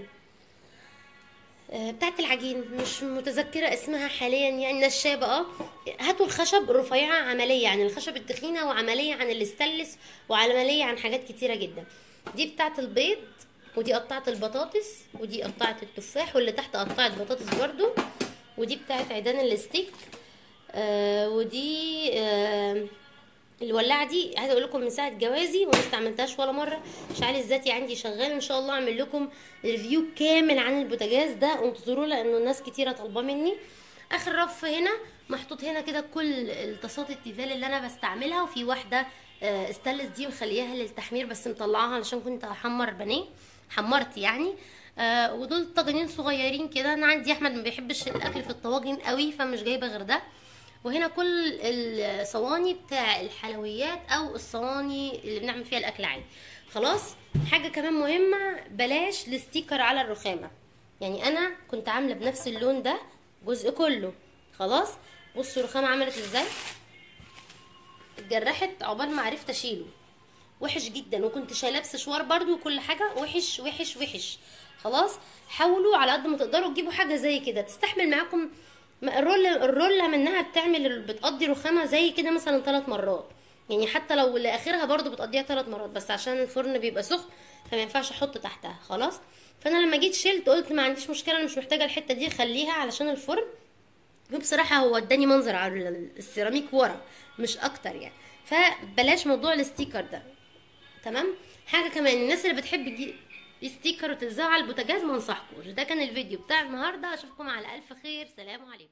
آه، بتاعت العجين مش متذكرة اسمها حاليا يعني نشابة اه هاتوا الخشب رفيعة عملية عن الخشب التخينة وعملية عن الاستانلس وعملية عن حاجات كتيرة جدا دي بتاعت البيض ودي قطعة البطاطس ودي قطعة التفاح واللي تحت قطعة بطاطس برضو ودي بتاعت عيدان الستيك آه ودي آه الولاعه دي عايزه اقول لكم من ساعه جوازي وما استعملتهاش ولا مره شعلي الذاتي عندي شغال ان شاء الله اعمل لكم ريفيو كامل عن البوتاجاز ده وانتظروه لانه الناس كتيره طالباه مني اخر رف هنا محطوط هنا كده كل الطاسات التيفال اللي انا بستعملها وفي واحده آه، استانلس دي مخلياها للتحمير بس مطلعاها علشان كنت هحمر بانيه حمرت يعني آه ودول طاجنين صغيرين كده انا عندي احمد ما بيحبش الاكل في الطواجن قوي فمش جايبه غير ده وهنا كل الصواني بتاع الحلويات او الصواني اللي بنعمل فيها الاكل عادي خلاص حاجه كمان مهمه بلاش الستيكر على الرخامه يعني انا كنت عامله بنفس اللون ده جزء كله خلاص بصوا الرخامه عملت ازاي اتجرحت عقبال ما عرفت اشيله وحش جدا وكنت شايلاه بسشوار برضو وكل حاجه وحش وحش وحش خلاص حاولوا على قد ما تقدروا تجيبوا حاجه زي كده تستحمل معاكم ما الرول الرولة منها بتعمل بتقضي رخامه زي كده مثلا ثلاث مرات يعني حتى لو لاخرها برضو بتقضيها ثلاث مرات بس عشان الفرن بيبقى سخن فما ينفعش احط تحتها خلاص فانا لما جيت شلت قلت ما عنديش مشكله انا مش محتاجه الحته دي خليها علشان الفرن وبصراحه هو اداني منظر على السيراميك ورا مش اكتر يعني فبلاش موضوع الستيكر ده تمام حاجه كمان الناس اللي بتحب تجيب ستيكر وتلزقه على البوتاجاز ما انصحكوش ده كان الفيديو بتاع النهارده اشوفكم على الف خير سلام عليكم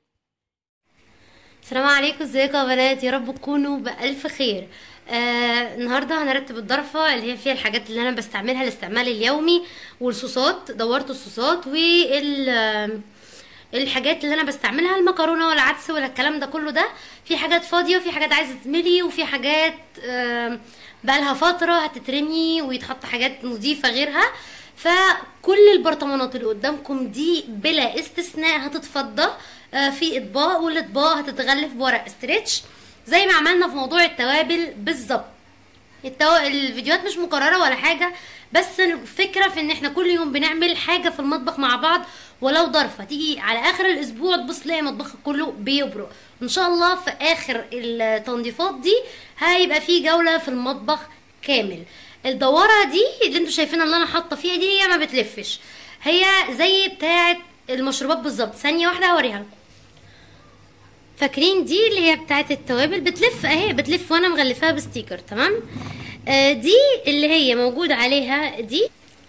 السلام عليكم ازيكم يا بنات يا رب تكونوا بالف خير آه النهارده هنرتب الضرفه اللي هي فيها الحاجات اللي انا بستعملها الاستعمال اليومي والصوصات دورت الصوصات وال آه، الحاجات اللي انا بستعملها المكرونه والعدس ولا الكلام ده كله ده في حاجات فاضيه وفي حاجات عايزه تتملي وفي حاجات آه، بقالها فتره هتترمي ويتحط حاجات نظيفه غيرها فكل البرطمانات اللي قدامكم دي بلا استثناء هتتفضى آه، في اطباق والاطباق هتتغلف بورق استريتش زي ما عملنا في موضوع التوابل بالظبط التو... الفيديوهات مش مكرره ولا حاجه بس الفكره في ان احنا كل يوم بنعمل حاجه في المطبخ مع بعض ولو ضرفه تيجي على اخر الاسبوع تبص تلاقي مطبخك كله بيبرق ان شاء الله في اخر التنظيفات دي هيبقى في جوله في المطبخ كامل الدواره دي اللي انتوا شايفينها اللي انا حاطه فيها دي هي ما بتلفش هي زي بتاعه المشروبات بالظبط ثانيه واحده هوريها لكم فاكرين دي اللي هي بتاعت التوابل بتلف اهي بتلف وانا مغلفاها بستيكر تمام آه دي اللي هي موجود عليها دي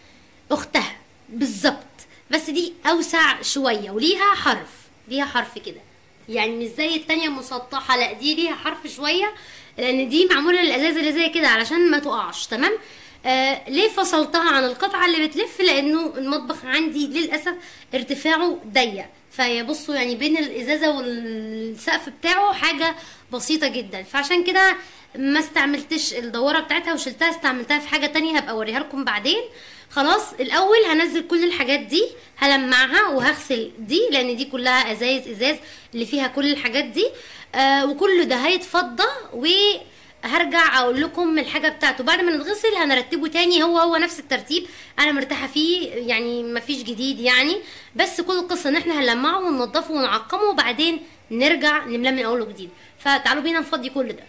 اختها بالظبط بس دي اوسع شويه وليها حرف ليها حرف كده يعني مش زي التانية مسطحة لا دي ليها حرف شوية لان دي معمولة للازاز اللي زي كده علشان ما تقعش تمام آه ليه فصلتها عن القطعة اللي بتلف لانه المطبخ عندي للاسف ارتفاعه ضيق فيبصوا يعني بين الازازة والسقف بتاعه حاجة بسيطة جدا فعشان كده ما استعملتش الدورة بتاعتها وشلتها استعملتها في حاجة تانية هبقى اوريها لكم بعدين خلاص الاول هنزل كل الحاجات دي هلمعها وهغسل دي لان دي كلها ازايز ازاز اللي فيها كل الحاجات دي آه وكل ده هيتفضى وهرجع اقول لكم الحاجه بتاعته بعد ما نتغسل هنرتبه تاني هو هو نفس الترتيب انا مرتاحه فيه يعني مفيش جديد يعني بس كل القصه ان احنا هنلمعه وننضفه ونعقمه وبعدين نرجع نملاه من اول وجديد فتعالوا بينا نفضي كل ده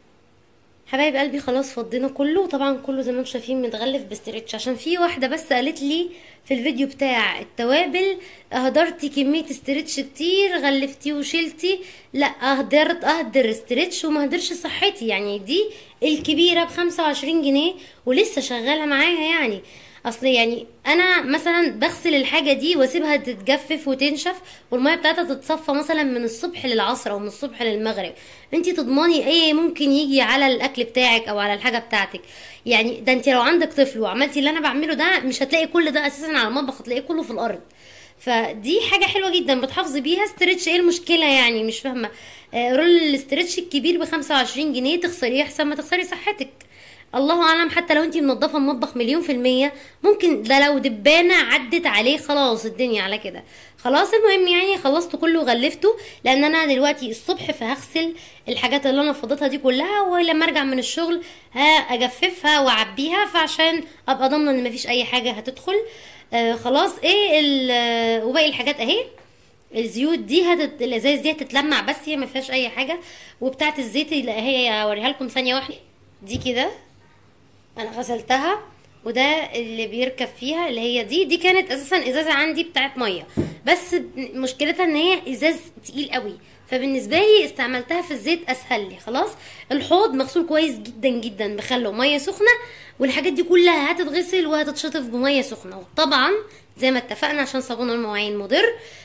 حبايب قلبي خلاص فضينا كله طبعا كله زي ما انتم شايفين متغلف بستريتش عشان في واحده بس قالت لي في الفيديو بتاع التوابل اهدرتي كميه استريتش كتير غلفتي وشلتي لا اهدرت اهدر استريتش وما اهدرش صحتي يعني دي الكبيره ب 25 جنيه ولسه شغاله معايا يعني اصل يعني انا مثلا بغسل الحاجه دي واسيبها تتجفف وتنشف والميه بتاعتها تتصفى مثلا من الصبح للعصر او من الصبح للمغرب انت تضمني ايه ممكن يجي على الاكل بتاعك او على الحاجه بتاعتك يعني ده انت لو عندك طفل وعملتي اللي انا بعمله ده مش هتلاقي كل ده اساسا على المطبخ هتلاقيه كله في الارض فدي حاجه حلوه جدا بتحافظي بيها استرتش ايه المشكله يعني مش فاهمه آه، رول الاسترتش الكبير ب 25 جنيه تخسريه احسن ما تخسري صحتك الله اعلم حتى لو انت منظفه المطبخ مليون في المية ممكن ده لو دبانه عدت عليه خلاص الدنيا على كده خلاص المهم يعني خلصت كله وغلفته لان انا دلوقتي الصبح فهغسل الحاجات اللي انا فضيتها دي كلها ولما ارجع من الشغل هاجففها واعبيها فعشان ابقى ضامنه ان مفيش اي حاجه هتدخل آه خلاص ايه ال- وباقي الحاجات اهي الزيوت دي هتت... الازايز دي هتتلمع بس هي ما فيهاش اي حاجه وبتاعه الزيت اللي هي اوريها لكم ثانيه واحده دي كده انا غسلتها وده اللي بيركب فيها اللي هي دي دي كانت اساسا ازازه عندي بتاعت ميه بس مشكلتها ان هي ازاز تقيل قوي فبالنسبه لي استعملتها في الزيت اسهل لي خلاص الحوض مغسول كويس جدا جدا بخل وميه سخنه والحاجات دي كلها هتتغسل وهتتشطف بميه سخنه وطبعا زي ما اتفقنا عشان صابون المواعين مضر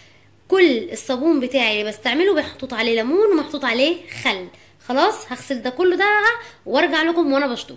كل الصابون بتاعي اللي بستعمله محطوط عليه ليمون ومحطوط عليه خل خلاص هغسل ده كله ده وارجع لكم وانا بشطف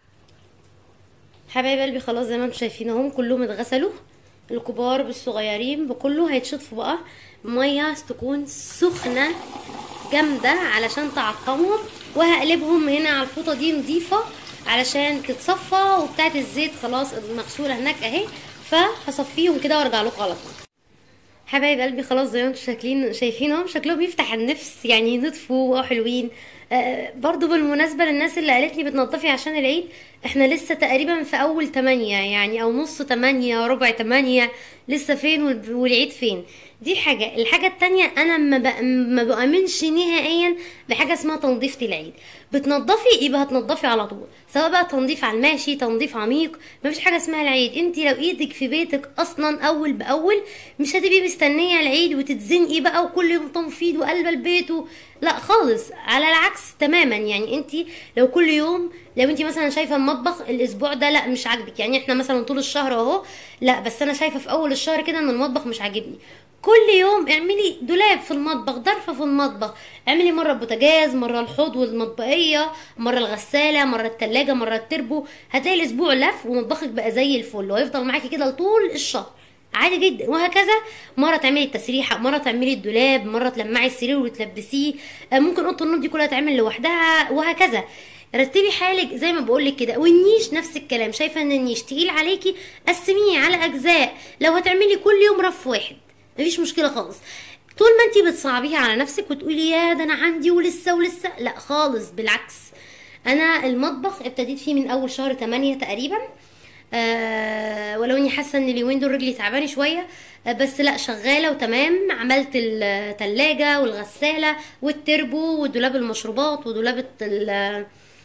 حبايب قلبي خلاص زي ما انتم شايفين اهم كلهم اتغسلوا الكبار بالصغيرين بكله هيتشطفوا بقى ميه تكون سخنه جامده علشان تعقمهم وهقلبهم هنا على الفوطه دي نضيفه علشان تتصفى وبتاعت الزيت خلاص مغسوله هناك اهي فهصفيهم كده وارجع لكم على طول حبايب قلبي خلاص زي ما انتم شاكلين شايفينهم شكلهم يفتح النفس يعني نضفوا وحلوين آه برضو بالمناسبة للناس اللي قالت لي بتنضفي عشان العيد احنا لسه تقريبا في اول تمانية يعني او نص تمانية ربع تمانية لسه فين وال- والعيد فين دي حاجة الحاجة التانية انا ما, بأ... ما بأمنش نهائيا بحاجة اسمها تنظيفة العيد بتنضفي يبقى هتنضفي على طول سواء بقى تنظيف على الماشي تنظيف عميق مفيش حاجة اسمها العيد انت لو ايدك في بيتك اصلا اول باول مش هتبقي مستنية العيد وتتزنقي بقى وكل يوم تنفيض وقلب البيت و... لا خالص على العكس تماما يعني انت لو كل يوم لو انت مثلا شايفه المطبخ الاسبوع ده لا مش عاجبك يعني احنا مثلا طول الشهر اهو لا بس انا شايفه في اول الشهر كده ان المطبخ مش عاجبني كل يوم اعملي دولاب في المطبخ ضرفه في المطبخ اعملي مره البوتاجاز مره الحوض والمطبخيه مره الغساله مره التلاجة مره التربو هتلاقي الاسبوع لف ومطبخك بقى زي الفل وهيفضل معاكي كده طول الشهر عادي جدا وهكذا مره تعملي التسريحه مره تعملي الدولاب مره تلمعي السرير وتلبسيه آه، ممكن اوضه النوم دي كلها تعمل لوحدها وهكذا رتبي حالك زي ما بقولك كده والنيش نفس الكلام شايفه ان النيش تقيل عليكي قسميه على اجزاء لو هتعملي كل يوم رف واحد مفيش مشكله خالص طول ما انتي بتصعبيها على نفسك وتقولي يا ده انا عندي ولسه ولسه لا خالص بالعكس انا المطبخ ابتديت فيه من اول شهر 8 تقريبا آه ولو اني حاسه ان اليومين دول رجلي تعبانه شويه آه بس لا شغاله وتمام عملت التلاجة والغساله والتربو ودولاب المشروبات ودولاب ال-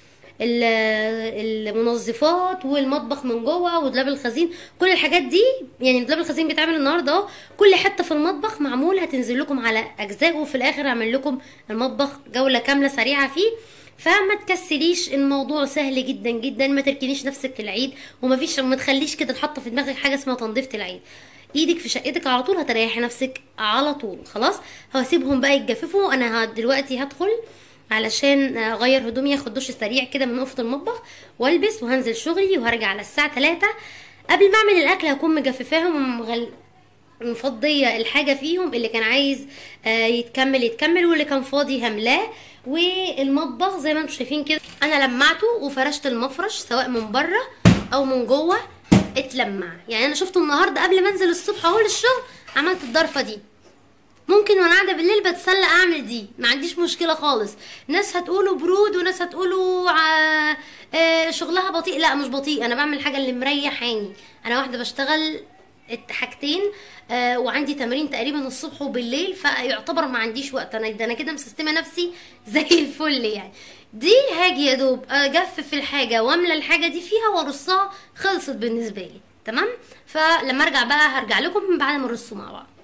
ال- المنظفات والمطبخ من جوه ودولاب الخزين كل الحاجات دي يعني دولاب الخزين بيتعمل النهارده اهو كل حته في المطبخ معمول هتنزل لكم على اجزاء وفي الاخر اعمل لكم المطبخ جوله كامله سريعه فيه فما تكسليش الموضوع سهل جدا جدا ما تركنيش نفسك للعيد وما فيش ما تخليش كده تحط في دماغك حاجه اسمها تنظيفه العيد ايدك في شقتك على طول هتريحي نفسك على طول خلاص هسيبهم بقى يتجففوا انا ه- دلوقتي هدخل علشان اغير هدومي اخد دش سريع كده من نقطه المطبخ والبس وهنزل شغلي وهرجع على الساعه 3 قبل ما اعمل الاكل هكون مجففاهم ومغل... مفضية الحاجة فيهم اللي كان عايز آه، يتكمل يتكمل واللي كان فاضي هملاه والمطبخ زي ما انتم شايفين كده انا لمعته وفرشت المفرش سواء من بره او من جوه اتلمع يعني انا شفته النهارده قبل ما انزل الصبح اهو للشغل عملت الضرفه دي ممكن وانا قاعده بالليل بتسلى اعمل دي ما عنديش مشكله خالص ناس هتقولوا برود وناس هتقولوا ع- آه، شغلها بطيء لا مش بطيء انا بعمل الحاجه اللي مريحاني انا واحده بشتغل الت- حاجتين آه وعندي تمرين تقريبا الصبح وبالليل فيعتبر ما عنديش وقت انا ده انا كده مسستمه نفسي زي الفل يعني دي هاجي يا دوب اجفف الحاجه واملى الحاجه دي فيها وارصها خلصت بالنسبه لي تمام فلما ارجع بقى هرجع لكم بعد ما نرصوا مع بعض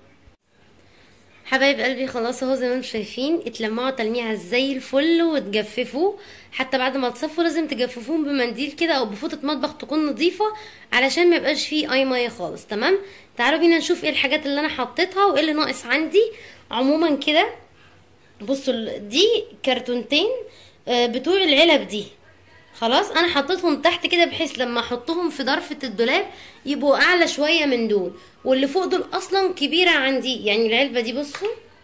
حبايب قلبي خلاص اهو زي ما انتم شايفين اتلمعوا تلميعه زي الفل وتجففوا حتى بعد ما تصفوا لازم تجففوهم بمنديل كده او بفوطه مطبخ تكون نظيفه علشان ما يبقاش فيه اي ميه خالص تمام تعالوا بينا نشوف ايه الحاجات اللي انا حطيتها وايه اللي ناقص عندي عموما كده بصوا ال- دي كرتونتين آه، بتوع العلب دي خلاص انا حطيتهم تحت كده بحيث لما احطهم في ضرفة الدولاب يبقوا اعلى شوية من دول واللي فوق دول اصلا كبيرة عندي يعني العلبة دي بصوا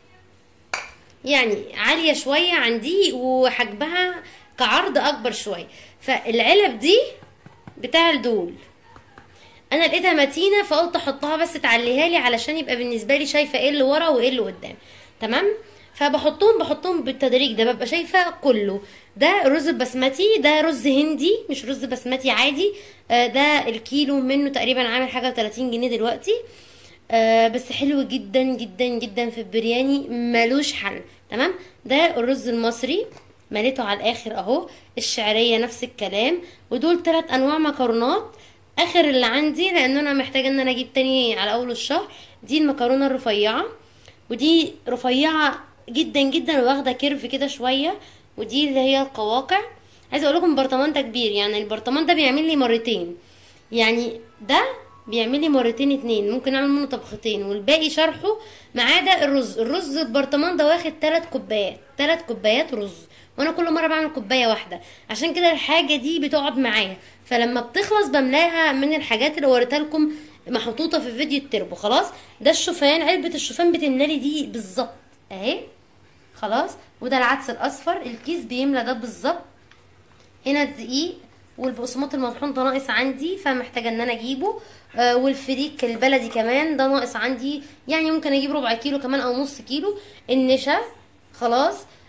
يعني عالية شوية عندي وحجمها كعرض اكبر شوية فالعلب دي بتاع دول انا لقيتها متينه فقلت احطها بس تعليها لي علشان يبقى بالنسبه لي شايفه ايه اللي ورا وايه اللي قدام تمام فبحطهم بحطهم بالتدريج ده ببقى شايفه كله ده رز بسمتي ده رز هندي مش رز بسمتي عادي آه، ده الكيلو منه تقريبا عامل حاجه 30 جنيه دلوقتي آه بس حلو جدا جدا جدا في البرياني ملوش حل تمام ده الرز المصري مليته على الاخر اهو الشعريه نفس الكلام ودول ثلاث انواع مكرونات اخر اللي عندي لان انا محتاجه ان انا اجيب تاني على اول الشهر دي المكرونه الرفيعه ودي رفيعه جدا جدا واخده كيرف كده شويه ودي اللي هي القواقع عايزه اقول لكم البرطمان ده كبير يعني البرطمان ده بيعمل لي مرتين يعني ده بيعمل لي مرتين اتنين ممكن اعمل منه طبختين والباقي شرحه ما عدا الرز الرز البرطمان ده واخد تلات كوبايات تلات كوبايات رز وانا كل مره بعمل كوبايه واحده عشان كده الحاجه دي بتقعد معايا فلما بتخلص بملاها من الحاجات اللي وريتها لكم محطوطه في فيديو التربو خلاص ده الشوفان علبه الشوفان بتملالي دي بالظبط اهي خلاص وده العدس الاصفر الكيس بيملى ده بالظبط هنا الدقيق والبقسماط المطحون ده ناقص عندي فمحتاجه ان انا اجيبه آه والفريك البلدي كمان ده ناقص عندي يعني ممكن اجيب ربع كيلو كمان او نص كيلو النشا خلاص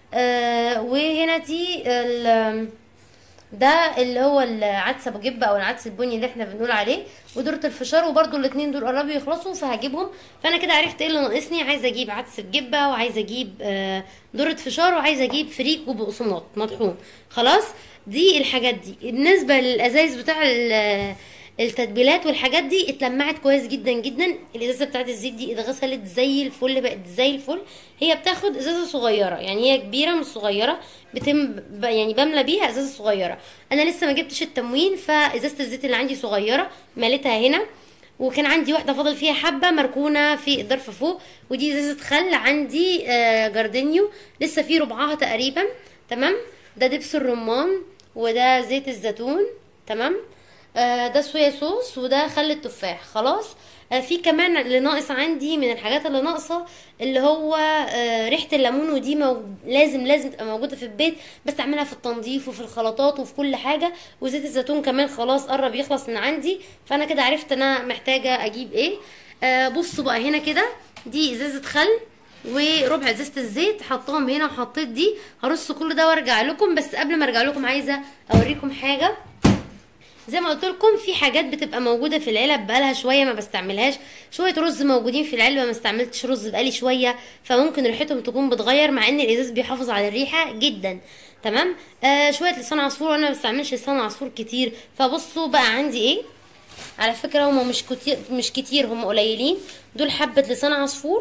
آه وهنا دي ال- ده اللي هو العدس ابو جبه او العدس البني اللي احنا بنقول عليه ودورة الفشار وبرده الاتنين دول قربوا يخلصوا فهجيبهم فانا كده عرفت ايه اللي ناقصني عايزه اجيب عدس بجبه وعايزه اجيب آه، دورة فشار وعايزه اجيب فريك وبقسماط مطحون خلاص دي الحاجات دي بالنسبه للازايز بتاع ال- التتبيلات والحاجات دي اتلمعت كويس جدا جدا الازازه بتاعت الزيت دي اتغسلت زي الفل بقت زي الفل هي بتاخد ازازه صغيره يعني هي كبيره مش صغيره بتم ب- يعني بملى بيها ازازه صغيره انا لسه ما جبتش التموين فازازه الزيت اللي عندي صغيره مليتها هنا وكان عندي واحده فاضل فيها حبه مركونه في الضرفه فوق ودي ازازه خل عندي آه، جاردينيو لسه في ربعها تقريبا تمام ده دبس الرمان وده زيت الزيتون تمام آه، ده صويا صوص وده خل التفاح خلاص آه، في كمان اللي ناقص عندي من الحاجات اللي ناقصه اللي هو آه، ريحه الليمون ودي مو... لازم لازم تبقى موجوده في البيت بس تعملها في التنظيف وفي الخلطات وفي كل حاجه وزيت الزيتون كمان خلاص قرب يخلص من عندي فانا كده عرفت انا محتاجه اجيب ايه آه، بصوا بقى هنا كده دي ازازه خل وربع ازازه الزيت حطاهم هنا وحطيت دي هرص كل ده وارجع لكم بس قبل ما ارجع لكم عايزه اوريكم حاجه زي ما قلت لكم في حاجات بتبقى موجوده في العلب بقالها شويه ما بستعملهاش شويه رز موجودين في العلبه ما استعملتش رز بقالي شويه فممكن ريحتهم تكون بتغير مع ان الازاز بيحافظ على الريحه جدا تمام آه شويه لسان عصفور وانا ما بستعملش لسان عصفور كتير فبصوا بقى عندي ايه على فكره هم مش كتير مش كتير هم قليلين دول حبه لسان عصفور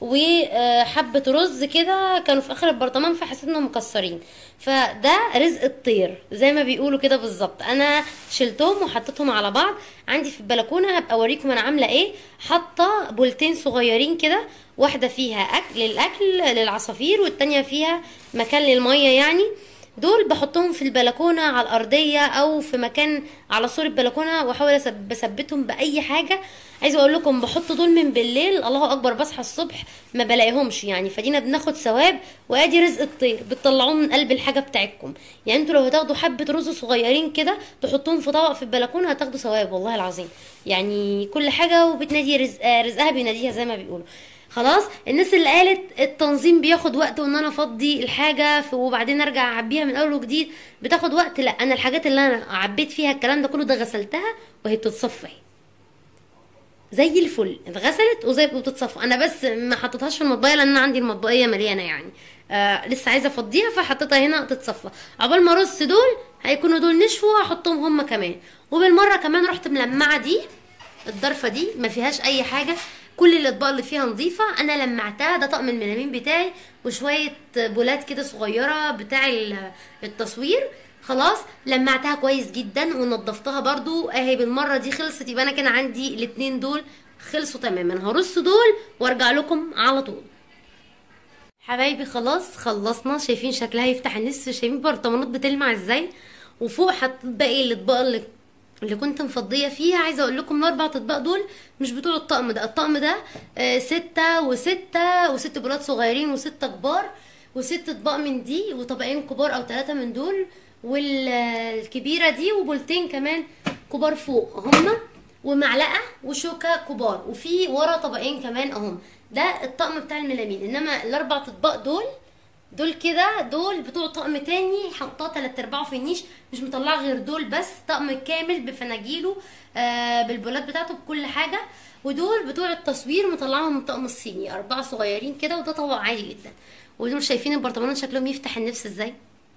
وحبه رز كده كانوا في اخر البرطمان فحسيت انهم مكسرين فده رزق الطير زي ما بيقولوا كده بالظبط انا شلتهم وحطيتهم على بعض عندي في البلكونه هبقى اوريكم انا عامله ايه حاطه بولتين صغيرين كده واحده فيها اكل للاكل للعصافير والتانية فيها مكان للميه يعني دول بحطهم في البلكونه على الارضيه او في مكان على سور البلكونه واحاول أثب- بثبتهم باي حاجه عايزه اقول لكم بحط دول من بالليل الله اكبر بصحى الصبح ما بلاقيهمش يعني فدينا بناخد ثواب وادي رزق الطير بتطلعوه من قلب الحاجه بتاعتكم يعني انتوا لو هتاخدوا حبه رز صغيرين كده تحطوهم في طبق في البلكونه هتاخدوا ثواب والله العظيم يعني كل حاجه وبتنادي رزق رزقها بيناديها زي ما بيقولوا خلاص الناس اللي قالت التنظيم بياخد وقت وان انا افضي الحاجه ف- وبعدين ارجع اعبيها من اول وجديد بتاخد وقت لا انا الحاجات اللي انا عبيت فيها الكلام ده كله ده غسلتها وهي بتتصفى اهي. زي الفل اتغسلت وزي بتتصفى انا بس ما حطيتهاش في المطبقيه لان انا عندي المطبقيه مليانه يعني آه لسه عايزه افضيها فحطيتها هنا تتصفى عقبال ما ارص دول هيكونوا دول نشفوا وهحطهم هم كمان وبالمره كمان رحت ملمعه دي الضرفه دي ما فيهاش اي حاجه كل الاطباق اللي فيها نظيفه انا لمعتها ده طقم الملامين بتاعي وشويه بولات كده صغيره بتاع ال- التصوير خلاص لمعتها كويس جدا ونضفتها برضو اهي بالمره دي خلصت يبقى انا كان عندي الاتنين دول خلصوا تماما هرص دول وارجع لكم على طول حبايبي خلاص خلصنا شايفين شكلها يفتح النفس شايفين برطمانات بتلمع ازاي وفوق حطيت باقي الاطباق اللي اللي كنت مفضيه فيها عايزه اقول لكم الاربع اطباق دول مش بتوع الطقم ده الطقم ده آه، ستة وستة وست بولات صغيرين وستة كبار وست اطباق من دي وطبقين كبار او ثلاثة من دول والكبيرة دي وبولتين كمان كبار فوق هما ومعلقة وشوكة كبار وفي ورا طبقين كمان اهم ده الطقم بتاع الملامين انما الاربع اطباق دول دول كده دول بتوع طقم تاني حطاه تلات ارباعه في النيش مش مطلعه غير دول بس طقم كامل بفناجيله آه بالبولات بتاعته بكل حاجه ودول بتوع التصوير مطلعهم من الطقم الصيني اربعه صغيرين كده وده طبق عادي جدا ودول شايفين البرطمانات شكلهم يفتح النفس ازاي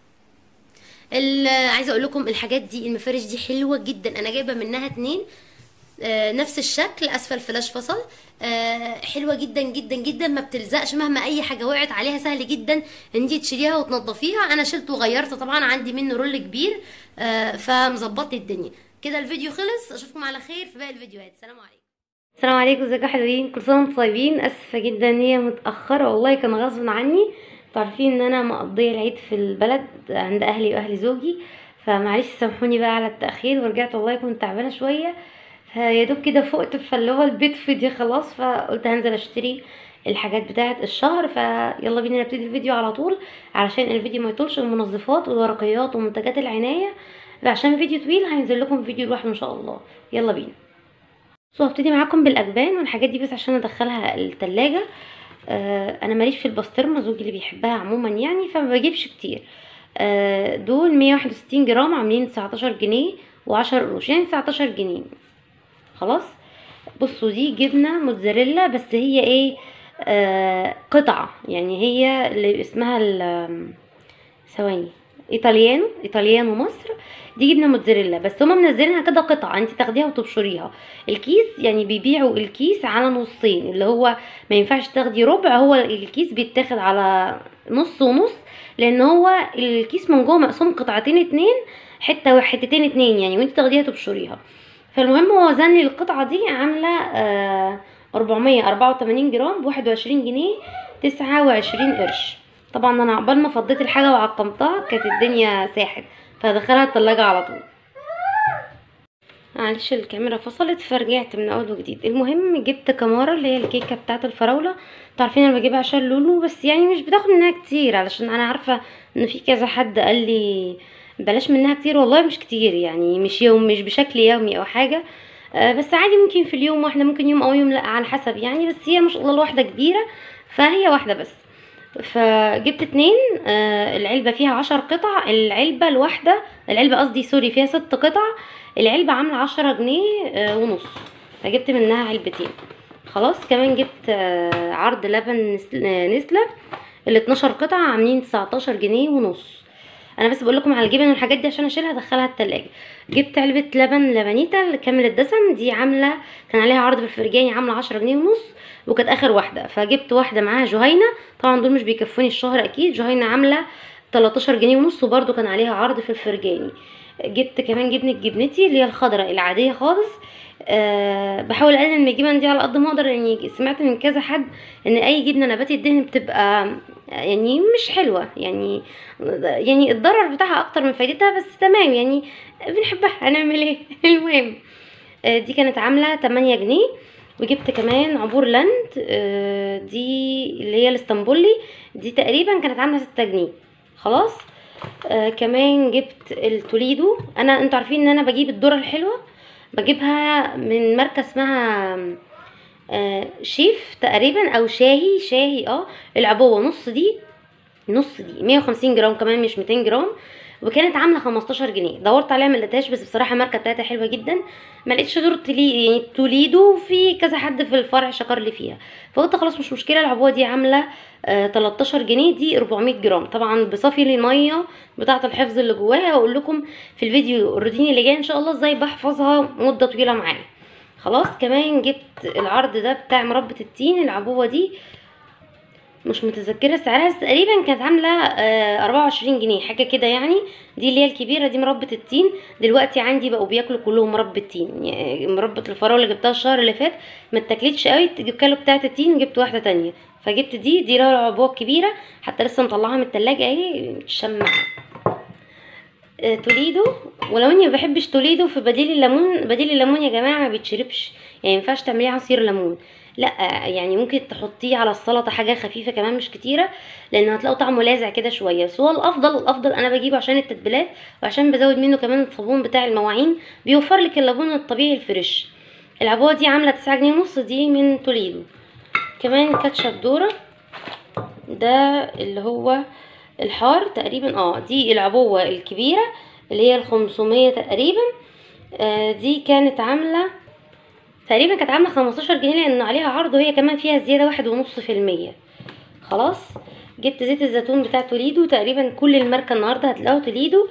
ال- عايزه اقول لكم الحاجات دي المفارش دي حلوه جدا انا جايبه منها اتنين آه، نفس الشكل اسفل فلاش فصل آه، حلوه جدا جدا جدا ما بتلزقش مهما اي حاجه وقعت عليها سهل جدا ان انتي تشيليها وتنضفيها انا شلته وغيرته طبعا عندي منه رول كبير آه، فمظبط لي الدنيا كده الفيديو خلص اشوفكم على خير في باقي الفيديوهات سلام عليكم السلام عليكم ازيكم يا حلوين كل سنه وانتم طيبين اسفه جدا ان هي متاخره والله كان غصب عني انتوا عارفين ان انا مقضيه العيد في البلد عند اهلي واهل زوجي فمعلش سامحوني بقى على التاخير ورجعت والله كنت تعبانه شويه فيا دوب كده فقت فاللي هو البيت فضي خلاص فقلت هنزل اشتري الحاجات بتاعه الشهر فيلا بينا نبتدي الفيديو على طول علشان الفيديو ما يطولش المنظفات والورقيات ومنتجات العنايه عشان فيديو طويل هينزل لكم فيديو لوحده ان شاء الله يلا بينا سو هبتدي معاكم بالاجبان والحاجات دي بس عشان ادخلها التلاجة آه انا ماليش في البسطرمه زوجي اللي بيحبها عموما يعني فما بجيبش كتير آه دول 161 جرام عاملين 19 جنيه و10 قروش يعني 19 جنيه خلاص بصوا دي جبنه موتزاريلا بس هي ايه آه قطعه يعني هي اللي اسمها ال- ثواني ايطاليانو ايطاليانو مصر دي جبنه موتزاريلا بس هما منزلينها كده قطع انت تاخديها وتبشريها الكيس يعني بيبيعوا الكيس على نصين اللي هو ما ينفعش تاخدي ربع هو الكيس بيتاخد على نص ونص لان هو الكيس من جوه مقسوم قطعتين اتنين حته وحتتين اتنين يعني وانت تاخديها تبشريها فالمهم هو وزن لي القطعه دي عامله آه 484 جرام بواحد وعشرين جنيه تسعة وعشرين قرش طبعا انا عقبال ما فضيت الحاجه وعقمتها كانت الدنيا ساحت فدخلها التلاجة على طول معلش الكاميرا فصلت فرجعت من اول وجديد المهم جبت كمارة اللي هي الكيكه بتاعه الفراوله انتوا عارفين انا بجيبها عشان لولو بس يعني مش بتاخد منها كتير علشان انا عارفه ان في كذا حد قال لي بلاش منها كتير والله مش كتير يعني مش يوم مش بشكل يومي او حاجه آه بس عادي ممكن في اليوم واحده ممكن يوم او يوم لا على حسب يعني بس هي ما شاء الله الواحده كبيره فهي واحده بس فجبت اتنين آه العلبة فيها عشر قطع العلبة الواحدة العلبة قصدي سوري فيها ست قطع العلبة عاملة عشرة جنيه آه ونص فجبت منها علبتين خلاص كمان جبت آه عرض لبن نس- آه، نسلة ال 12 قطعة عاملين 19 جنيه ونص انا بس بقول لكم على الجبن والحاجات دي عشان اشيلها ادخلها التلاجة جبت علبة لبن لبنيتا كامل الدسم دي عاملة كان عليها عرض في الفرجاني عاملة 10 جنيه ونص وكانت اخر واحدة فجبت واحدة معاها جهينة طبعا دول مش بيكفوني الشهر اكيد جهينة عاملة 13 جنيه ونص وبرده كان عليها عرض في الفرجاني جبت كمان جبنة جبنتي اللي هي الخضراء العادية خالص أه بحاول اقلل من الجبن دي على قد ما اقدر لاني سمعت من كذا حد ان اي جبنه نباتي الدهن بتبقى يعني مش حلوه يعني يعني الضرر بتاعها اكتر من فايدتها بس تمام يعني بنحبها هنعمل ايه المهم آه، دي كانت عامله 8 جنيه وجبت كمان عبور لاند آه، دي اللي هي الاسطنبولي دي تقريبا كانت عامله 6 جنيه خلاص آه كمان جبت التوليدو انا انتوا عارفين ان انا بجيب الذره الحلوه بجيبها من ماركه اسمها آه شيف تقريبا او شاهي شاهي اه العبوه نص دي نص دي 150 جرام كمان مش 200 جرام وكانت عامله 15 جنيه دورت عليها ما لقيتهاش بس بصراحه الماركه بتاعتها حلوه جدا ما لقيتش غير تلي يعني توليدو في كذا حد في الفرع شكر لي فيها فقلت خلاص مش مشكله العبوه دي عامله آه 13 جنيه دي 400 جرام طبعا بصفي لي الميه بتاعه الحفظ اللي جواها هقول لكم في الفيديو الروتيني اللي جاي ان شاء الله ازاي بحفظها مده طويله معايا خلاص كمان جبت العرض ده بتاع مربى التين العبوه دي مش متذكره سعرها بس تقريبا كانت عامله آه 24 جنيه حاجه كده يعني دي اللي هي الكبيره دي مربى التين دلوقتي عندي بقوا بياكلوا كلهم مربى التين يعني مربى الفراوله اللي جبتها الشهر اللي فات ما اتاكلتش قوي كانوا بتاعه التين جبت واحده تانية فجبت دي دي لها العبوه الكبيره حتى لسه مطلعها من التلاجة اهي تشمع آه، توليدو ولو اني ما بحبش توليدو في بديل الليمون بديل الليمون يا جماعه ما بيتشربش يعني ما ينفعش تعمليه عصير ليمون لا آه، يعني ممكن تحطيه على السلطه حاجه خفيفه كمان مش كتيره لان هتلاقوا طعمه لاذع كده شويه بس هو الافضل الافضل انا بجيبه عشان التتبيلات وعشان بزود منه كمان الصابون بتاع المواعين بيوفر لك الليمون الطبيعي الفريش العبوه دي عامله 9 جنيه ونص دي من توليدو كمان كاتشب دوره ده اللي هو الحار تقريبا اه دي العبوة الكبيرة اللي هي الخمسمية تقريبا آه دي كانت عاملة تقريبا كانت عاملة خمستاشر جنيه لان عليها عرض وهي كمان فيها زيادة واحد ونص في المية خلاص جبت زيت الزيتون بتاع توليدو تقريبا كل الماركة النهاردة هتلاقوا توليدو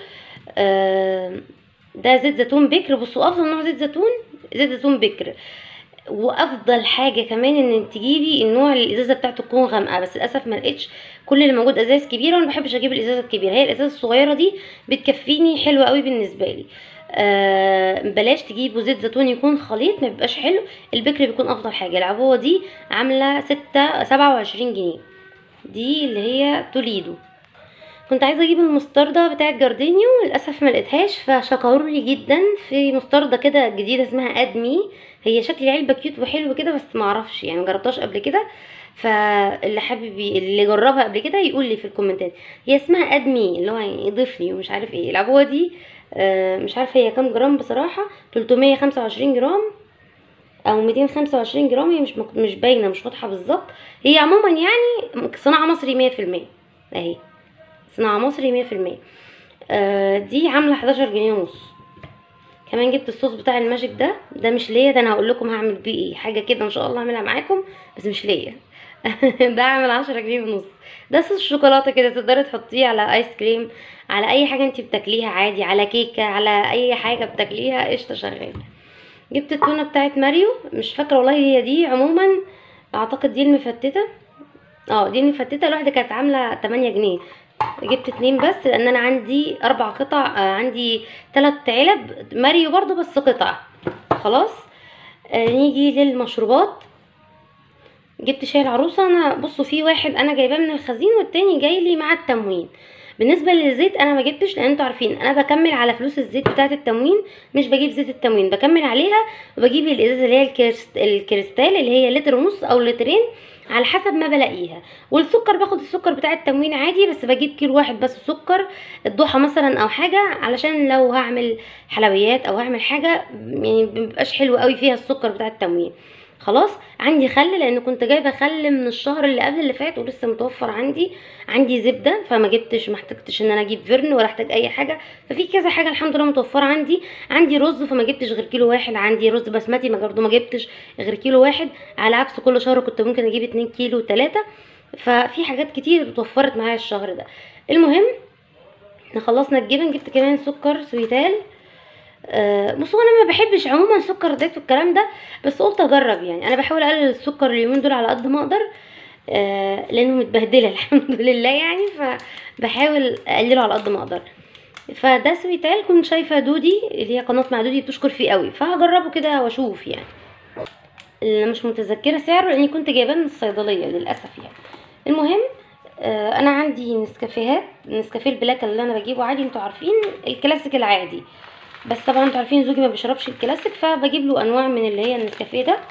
آه ده زيت زيتون بكر بصوا افضل نوع زيت زيتون زيت زيتون بكر وافضل حاجه كمان ان تجيبي النوع اللي الازازه بتاعته تكون غامقه بس للاسف ما لقيتش كل اللي موجود ازاز كبيره وانا ما بحبش اجيب الازازه الكبيره هي الازازه الصغيره دي بتكفيني حلوه قوي بالنسبه لي آه بلاش تجيبوا زيت زيتون يكون خليط ما بيبقاش حلو البكر بيكون افضل حاجه العبوه دي عامله ستة سبعة وعشرين جنيه دي اللي هي توليدو كنت عايزه اجيب المستردة بتاعه جاردينيو للاسف ما لقيتهاش فشكروا لي جدا في مستردة كده جديده اسمها ادمي هي شكل العلبه كيوت وحلو كده بس ما اعرفش يعني مجربتهاش قبل كده فاللي حابب ي- اللي جربها قبل كده يقول لي في الكومنتات هي اسمها ادمي اللي هو يعني يضيف لي ومش عارف ايه العبوه دي آه، مش عارفه هي كام جرام بصراحه 325 جرام او 225 جرام هي مش مك- مش باينه مش واضحه بالظبط هي عموما يعني صناعه مصري 100% اهي صناعه مصري 100% آه دي عامله 11 جنيه ونص كمان جبت الصوص بتاع الماجيك ده ده مش ليا ده انا هقول لكم هعمل بيه ايه حاجه كده ان شاء الله هعملها معاكم بس مش ليا ده عامل 10 جنيه ونص ده صوص شوكولاته كده تقدري تحطيه على ايس كريم على اي حاجه انت بتاكليها عادي على كيكه على اي حاجه بتاكليها قشطه شغال جبت التونه بتاعت ماريو مش فاكره والله هي دي عموما اعتقد دي المفتته اه دي المفتته الواحده كانت عامله 8 جنيه جبت اتنين بس لان انا عندي اربع قطع آه عندي تلات علب ماريو برضو بس قطع خلاص آه نيجي للمشروبات جبت شاي العروسه انا بصوا في واحد انا جايباه من الخزين والتاني جاي لي مع التموين بالنسبه للزيت انا ما جبتش لان انتوا عارفين انا بكمل على فلوس الزيت بتاعه التموين مش بجيب زيت التموين بكمل عليها وبجيب الازازه اللي هي الكريست- الكريستال اللي هي لتر ونص او لترين على حسب ما بلاقيها والسكر باخد السكر بتاع التموين عادي بس بجيب كيلو واحد بس سكر الضحى مثلا او حاجه علشان لو هعمل حلويات او هعمل حاجه يعني مبيبقاش حلو قوي فيها السكر بتاع التموين خلاص عندي خل لان كنت جايبه خل من الشهر اللي قبل اللي فات ولسه متوفر عندي عندي زبده فما جبتش ما احتجتش ان انا اجيب فرن ولا احتاج اي حاجه ففي كذا حاجه الحمد لله متوفره عندي عندي رز فما جبتش غير كيلو واحد عندي رز بسمتي ما برضه ما جبتش غير كيلو واحد على عكس كل شهر كنت ممكن اجيب اتنين كيلو تلاتة ففي حاجات كتير اتوفرت معايا الشهر ده المهم احنا خلصنا الجبن جبت كمان سكر سويتال آه، بصوا انا ما بحبش عموما سكر دايت والكلام ده بس قلت اجرب يعني انا بحاول اقلل السكر اليومين دول على قد ما اقدر آه، لانه متبهدله الحمد لله يعني فبحاول اقلله على قد ما اقدر فده سويتال كنت شايفه دودي اللي هي قناه مع دودي بتشكر فيه قوي فهجربه كده واشوف يعني اللي مش متذكره سعره لاني كنت جايباه من الصيدليه للاسف يعني المهم آه، انا عندي نسكافيهات نسكافيه البلاك اللي انا بجيبه عادي انتوا عارفين الكلاسيك العادي بس طبعا انتوا عارفين زوجي ما بيشربش الكلاسيك فبجيب له انواع من اللي هي النسكافيه ده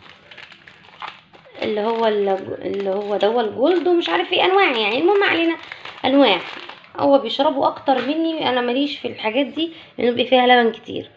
اللي هو ال- اللي هو ده الجولد ومش عارف ايه انواع يعني المهم علينا انواع هو بيشربوا اكتر مني انا ماليش في الحاجات دي لانه بيبقى فيها لبن كتير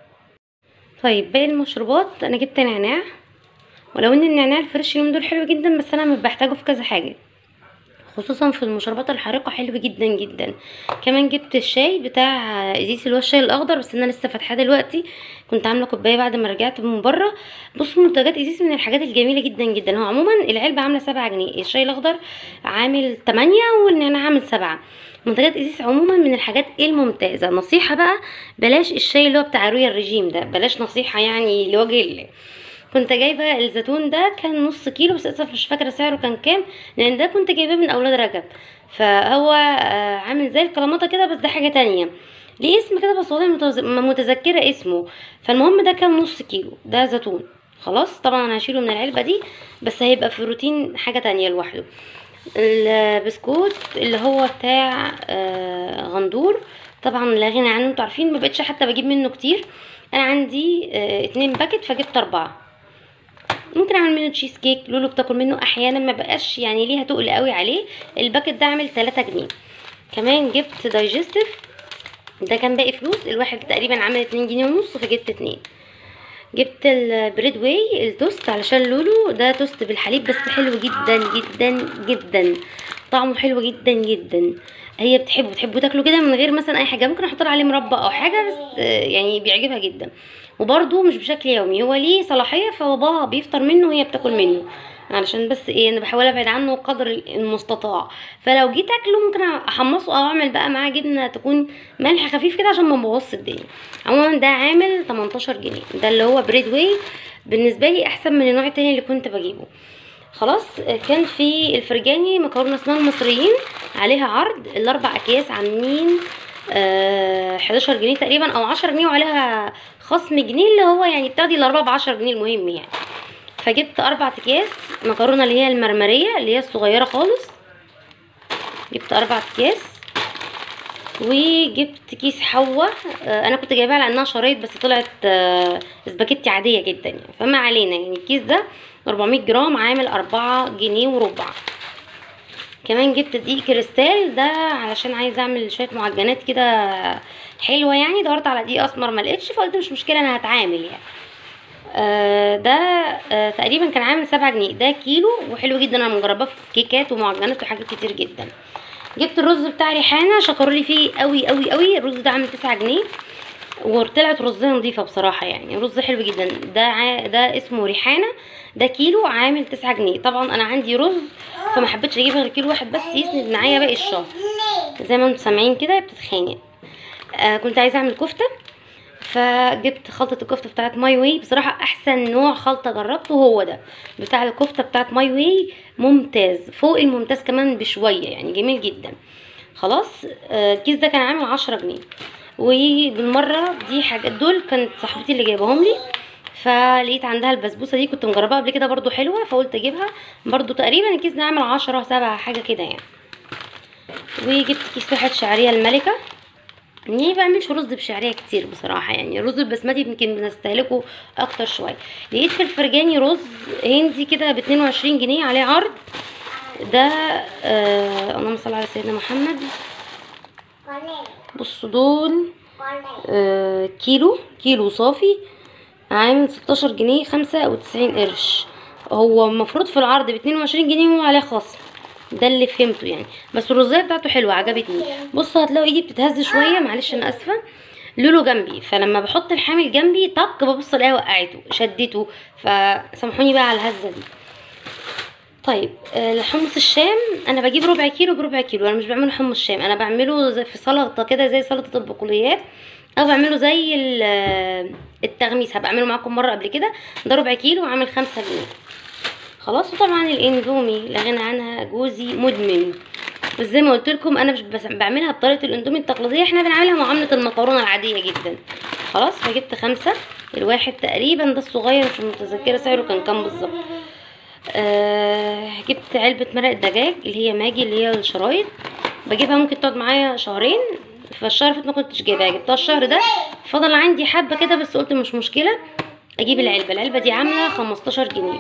طيب باقي المشروبات انا جبت نعناع ولو ان النعناع الفريش اليومين دول حلو جدا بس انا بحتاجه في كذا حاجه خصوصا في المشروبات الحارقه حلو جدا جدا كمان جبت الشاي بتاع ازيس اللي هو الشاي الاخضر بس انا لسه فاتحاه دلوقتي كنت عامله كوبايه بعد ما رجعت من بره بصوا منتجات ازيس من الحاجات الجميله جدا جدا هو عموما العلبه عامله سبعة جنيه الشاي الاخضر عامل تمانية والنعناع عامل سبعة منتجات ازيس عموما من الحاجات الممتازه نصيحه بقى بلاش الشاي اللي هو بتاع رويال ريجيم ده بلاش نصيحه يعني لوجه الله كنت جايبه الزيتون ده كان نص كيلو بس للاسف مش فاكره سعره كان كام لان ده كنت جايباه من اولاد رجب فهو آه، عامل زي الكلاماتا كده بس ده حاجه تانية ليه اسم كده بس والله متز- ما متذكره اسمه فالمهم ده كان نص كيلو ده زيتون خلاص طبعا انا هشيله من العلبه دي بس هيبقى في روتين حاجه تانية لوحده البسكوت اللي هو بتاع آه، غندور طبعا لا غنى عنه انتوا عارفين ما بقتش حتى بجيب منه كتير انا عندي آه، اتنين باكت فجبت اربعه ممكن اعمل منه تشيز كيك لولو بتاكل منه احيانا ما بقاش يعني ليها تقل قوي عليه الباكت ده عامل 3 جنيه كمان جبت دايجستيف ده كان باقي فلوس الواحد تقريبا عامل 2 جنيه ونص فجبت اتنين جبت البريد واي التوست علشان لولو ده توست بالحليب بس حلو جدا جدا جدا طعمه حلو جدا جدا هي بتحبه بتحبه تاكله كده من غير مثلا اي حاجه ممكن احط له عليه مربى او حاجه بس آه، يعني بيعجبها جدا وبرده مش بشكل يومي هو ليه صلاحيه فباباها بيفطر منه وهي بتاكل منه علشان بس ايه انا بحاول ابعد عنه قدر المستطاع فلو جيت اكله ممكن احمصه او اعمل بقى معاه جبنه تكون ملح خفيف كده عشان ما نبوظش الدنيا عموما ده عامل 18 جنيه ده اللي هو بريد واي بالنسبه لي احسن من النوع التاني اللي كنت بجيبه خلاص كان في الفرجاني مكرونه اسمها المصريين عليها عرض الاربع اكياس عاملين آه 11 جنيه تقريبا او 10 جنيه وعليها خصم جنيه اللي هو يعني بتاخدي الاربعه ب 10 جنيه المهم يعني فجبت اربع اكياس مكرونه اللي هي المرمريه اللي هي الصغيره خالص جبت اربع اكياس وجبت كيس حوا آه، انا كنت جايباها لانها شرايط بس طلعت آه، سباكيتي عاديه جدا يعني فما علينا يعني الكيس ده 400 جرام عامل أربعة جنيه وربع كمان جبت دقيق كريستال ده علشان عايزه اعمل شويه معجنات كده حلوه يعني دورت على دقيق اسمر ما لقيتش فقلت مش مشكله انا هتعامل يعني آه ده آه تقريبا كان عامل سبعة جنيه ده كيلو وحلو جدا انا مجرباه في كيكات ومعجنات وحاجات كتير جدا جبت الرز بتاع ريحانه شكروا لي فيه قوي قوي قوي الرز ده عامل تسعة جنيه وطلعت رزيه نظيفه بصراحه يعني رز حلو جدا ده ع... ده اسمه ريحانه ده كيلو عامل تسعة جنيه طبعا انا عندي رز فما حبيتش اجيب غير كيلو واحد بس يسند معايا باقي الشهر زي ما انتم سامعين كده بتتخانق آه كنت عايزه اعمل كفته فجبت خلطه الكفته بتاعت ماي واي بصراحه احسن نوع خلطه جربته هو ده بتاع الكفته بتاعت ماي واي ممتاز فوق الممتاز كمان بشويه يعني جميل جدا خلاص آه، الكيس ده كان عامل عشرة جنيه وبالمره دي حاجات دول كانت صاحبتي اللي جايباهم لي فلقيت عندها البسبوسه دي كنت مجرباها قبل كده برضو حلوه فقلت اجيبها برضو تقريبا الكيس ده عامل عشرة سبعة حاجه كده يعني وجبت كيس واحد شعريه الملكه يعني بعملش رز بشعريه كتير بصراحه يعني الرز البسمتي يمكن بنستهلكه اكتر شويه لقيت في الفرجاني رز هندي كده ب 22 جنيه عليه عرض ده آه اللهم صل على سيدنا محمد بصوا دول آه كيلو كيلو صافي عامل 16 جنيه 95 قرش هو المفروض في العرض ب 22 جنيه وهو عليه خصم ده اللي فهمته يعني بس الرزايه بتاعته حلوه عجبتني بصوا هتلاقوا ايدي بتتهز شويه معلش انا اسفه لولو جنبي فلما بحط الحامل جنبي طق ببص الاقيها وقعته شدته فسامحوني بقى على الهزه دي طيب آه، الحمص الشام انا بجيب ربع كيلو بربع كيلو انا مش بعمله حمص شام انا بعمله زي في سلطه كده زي سلطه البقوليات او بعمله زي ال- آه، التغميس هبعمله معاكم مره قبل كده ده ربع كيلو عامل خمسة جنيه خلاص وطبعا الاندومي لا غنى عنها جوزي مدمن بس زي ما قلت لكم انا مش بس بعملها بطريقه الاندومي التقليديه احنا بنعملها معامله المكرونه العاديه جدا خلاص فجبت خمسة الواحد تقريبا ده الصغير مش متذكره سعره كان كام بالظبط آه جبت علبة مرق دجاج اللي هي ماجي اللي هي الشرايط بجيبها ممكن تقعد معايا شهرين فالشهر اللي فات ما كنتش جايباها جبتها الشهر ده فضل عندي حبة كده بس قلت مش مشكلة اجيب العلبة العلبة دي عاملة 15 جنيه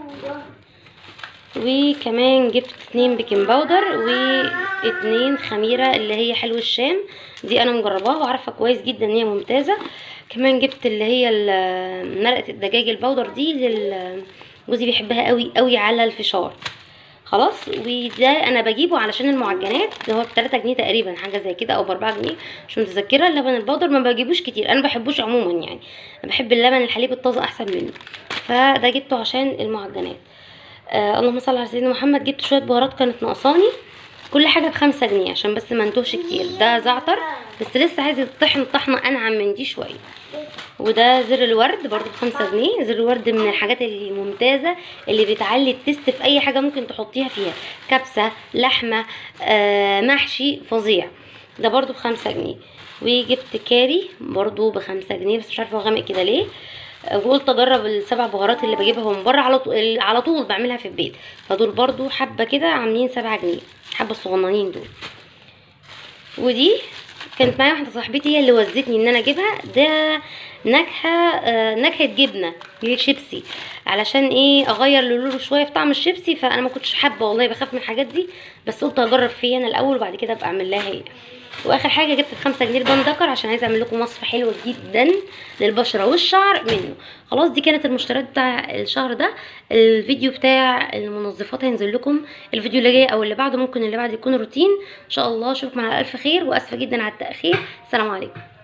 وكمان جبت اتنين بيكنج باودر واتنين خميرة اللي هي حلو الشام دي انا مجرباها وعارفة كويس جدا ان هي ممتازة كمان جبت اللي هي ال- مرقة الدجاج البودر دي لل جوزي بيحبها قوي قوي على الفشار خلاص وده انا بجيبه علشان المعجنات اللي هو ب 3 جنيه تقريبا حاجه زي كده او ب 4 جنيه مش متذكره اللبن البودر ما بجيبوش كتير انا ما بحبوش عموما يعني انا بحب اللبن الحليب الطازه احسن منه فده جبته عشان المعجنات آه اللهم صل على سيدنا محمد جبت شويه بهارات كانت ناقصاني كل حاجه بخمسة جنيه عشان بس ما انتوهش كتير ده زعتر بس لسه عايز يطحن طحنه انعم من دي شويه وده زر الورد برضو بخمسة جنيه زر الورد من الحاجات الممتازة اللي بتعلي التست في أي حاجة ممكن تحطيها فيها كبسة لحمة آه محشي فظيع ده برضو بخمسة جنيه وجبت كاري برضو بخمسة جنيه بس مش عارفة هو غامق كده ليه آه، وقلت اجرب السبع بهارات اللي بجيبها من بره على طول على طول بعملها في البيت فدول برضو حبه كده عاملين سبعة جنيه حبه الصغننين دول ودي كانت معايا واحده صاحبتي هي اللي وزتني ان انا اجيبها ده نكهه آه، نكهه جبنه هي شيبسي علشان ايه اغير لولو شويه في طعم الشيبسي فانا ما كنتش حابه والله بخاف من الحاجات دي بس قلت اجرب فيها انا الاول وبعد كده ابقى اعمل لها هي واخر حاجه جبت بخمسة جنيه البندكر عشان عايزه اعمل لكم وصفه حلوه جدا للبشره والشعر منه خلاص دي كانت المشتريات بتاع الشهر ده الفيديو بتاع المنظفات هينزل لكم الفيديو اللي جاي او اللي بعده ممكن اللي بعده يكون روتين ان شاء الله اشوفكم على الف خير واسفه جدا على التاخير السلام عليكم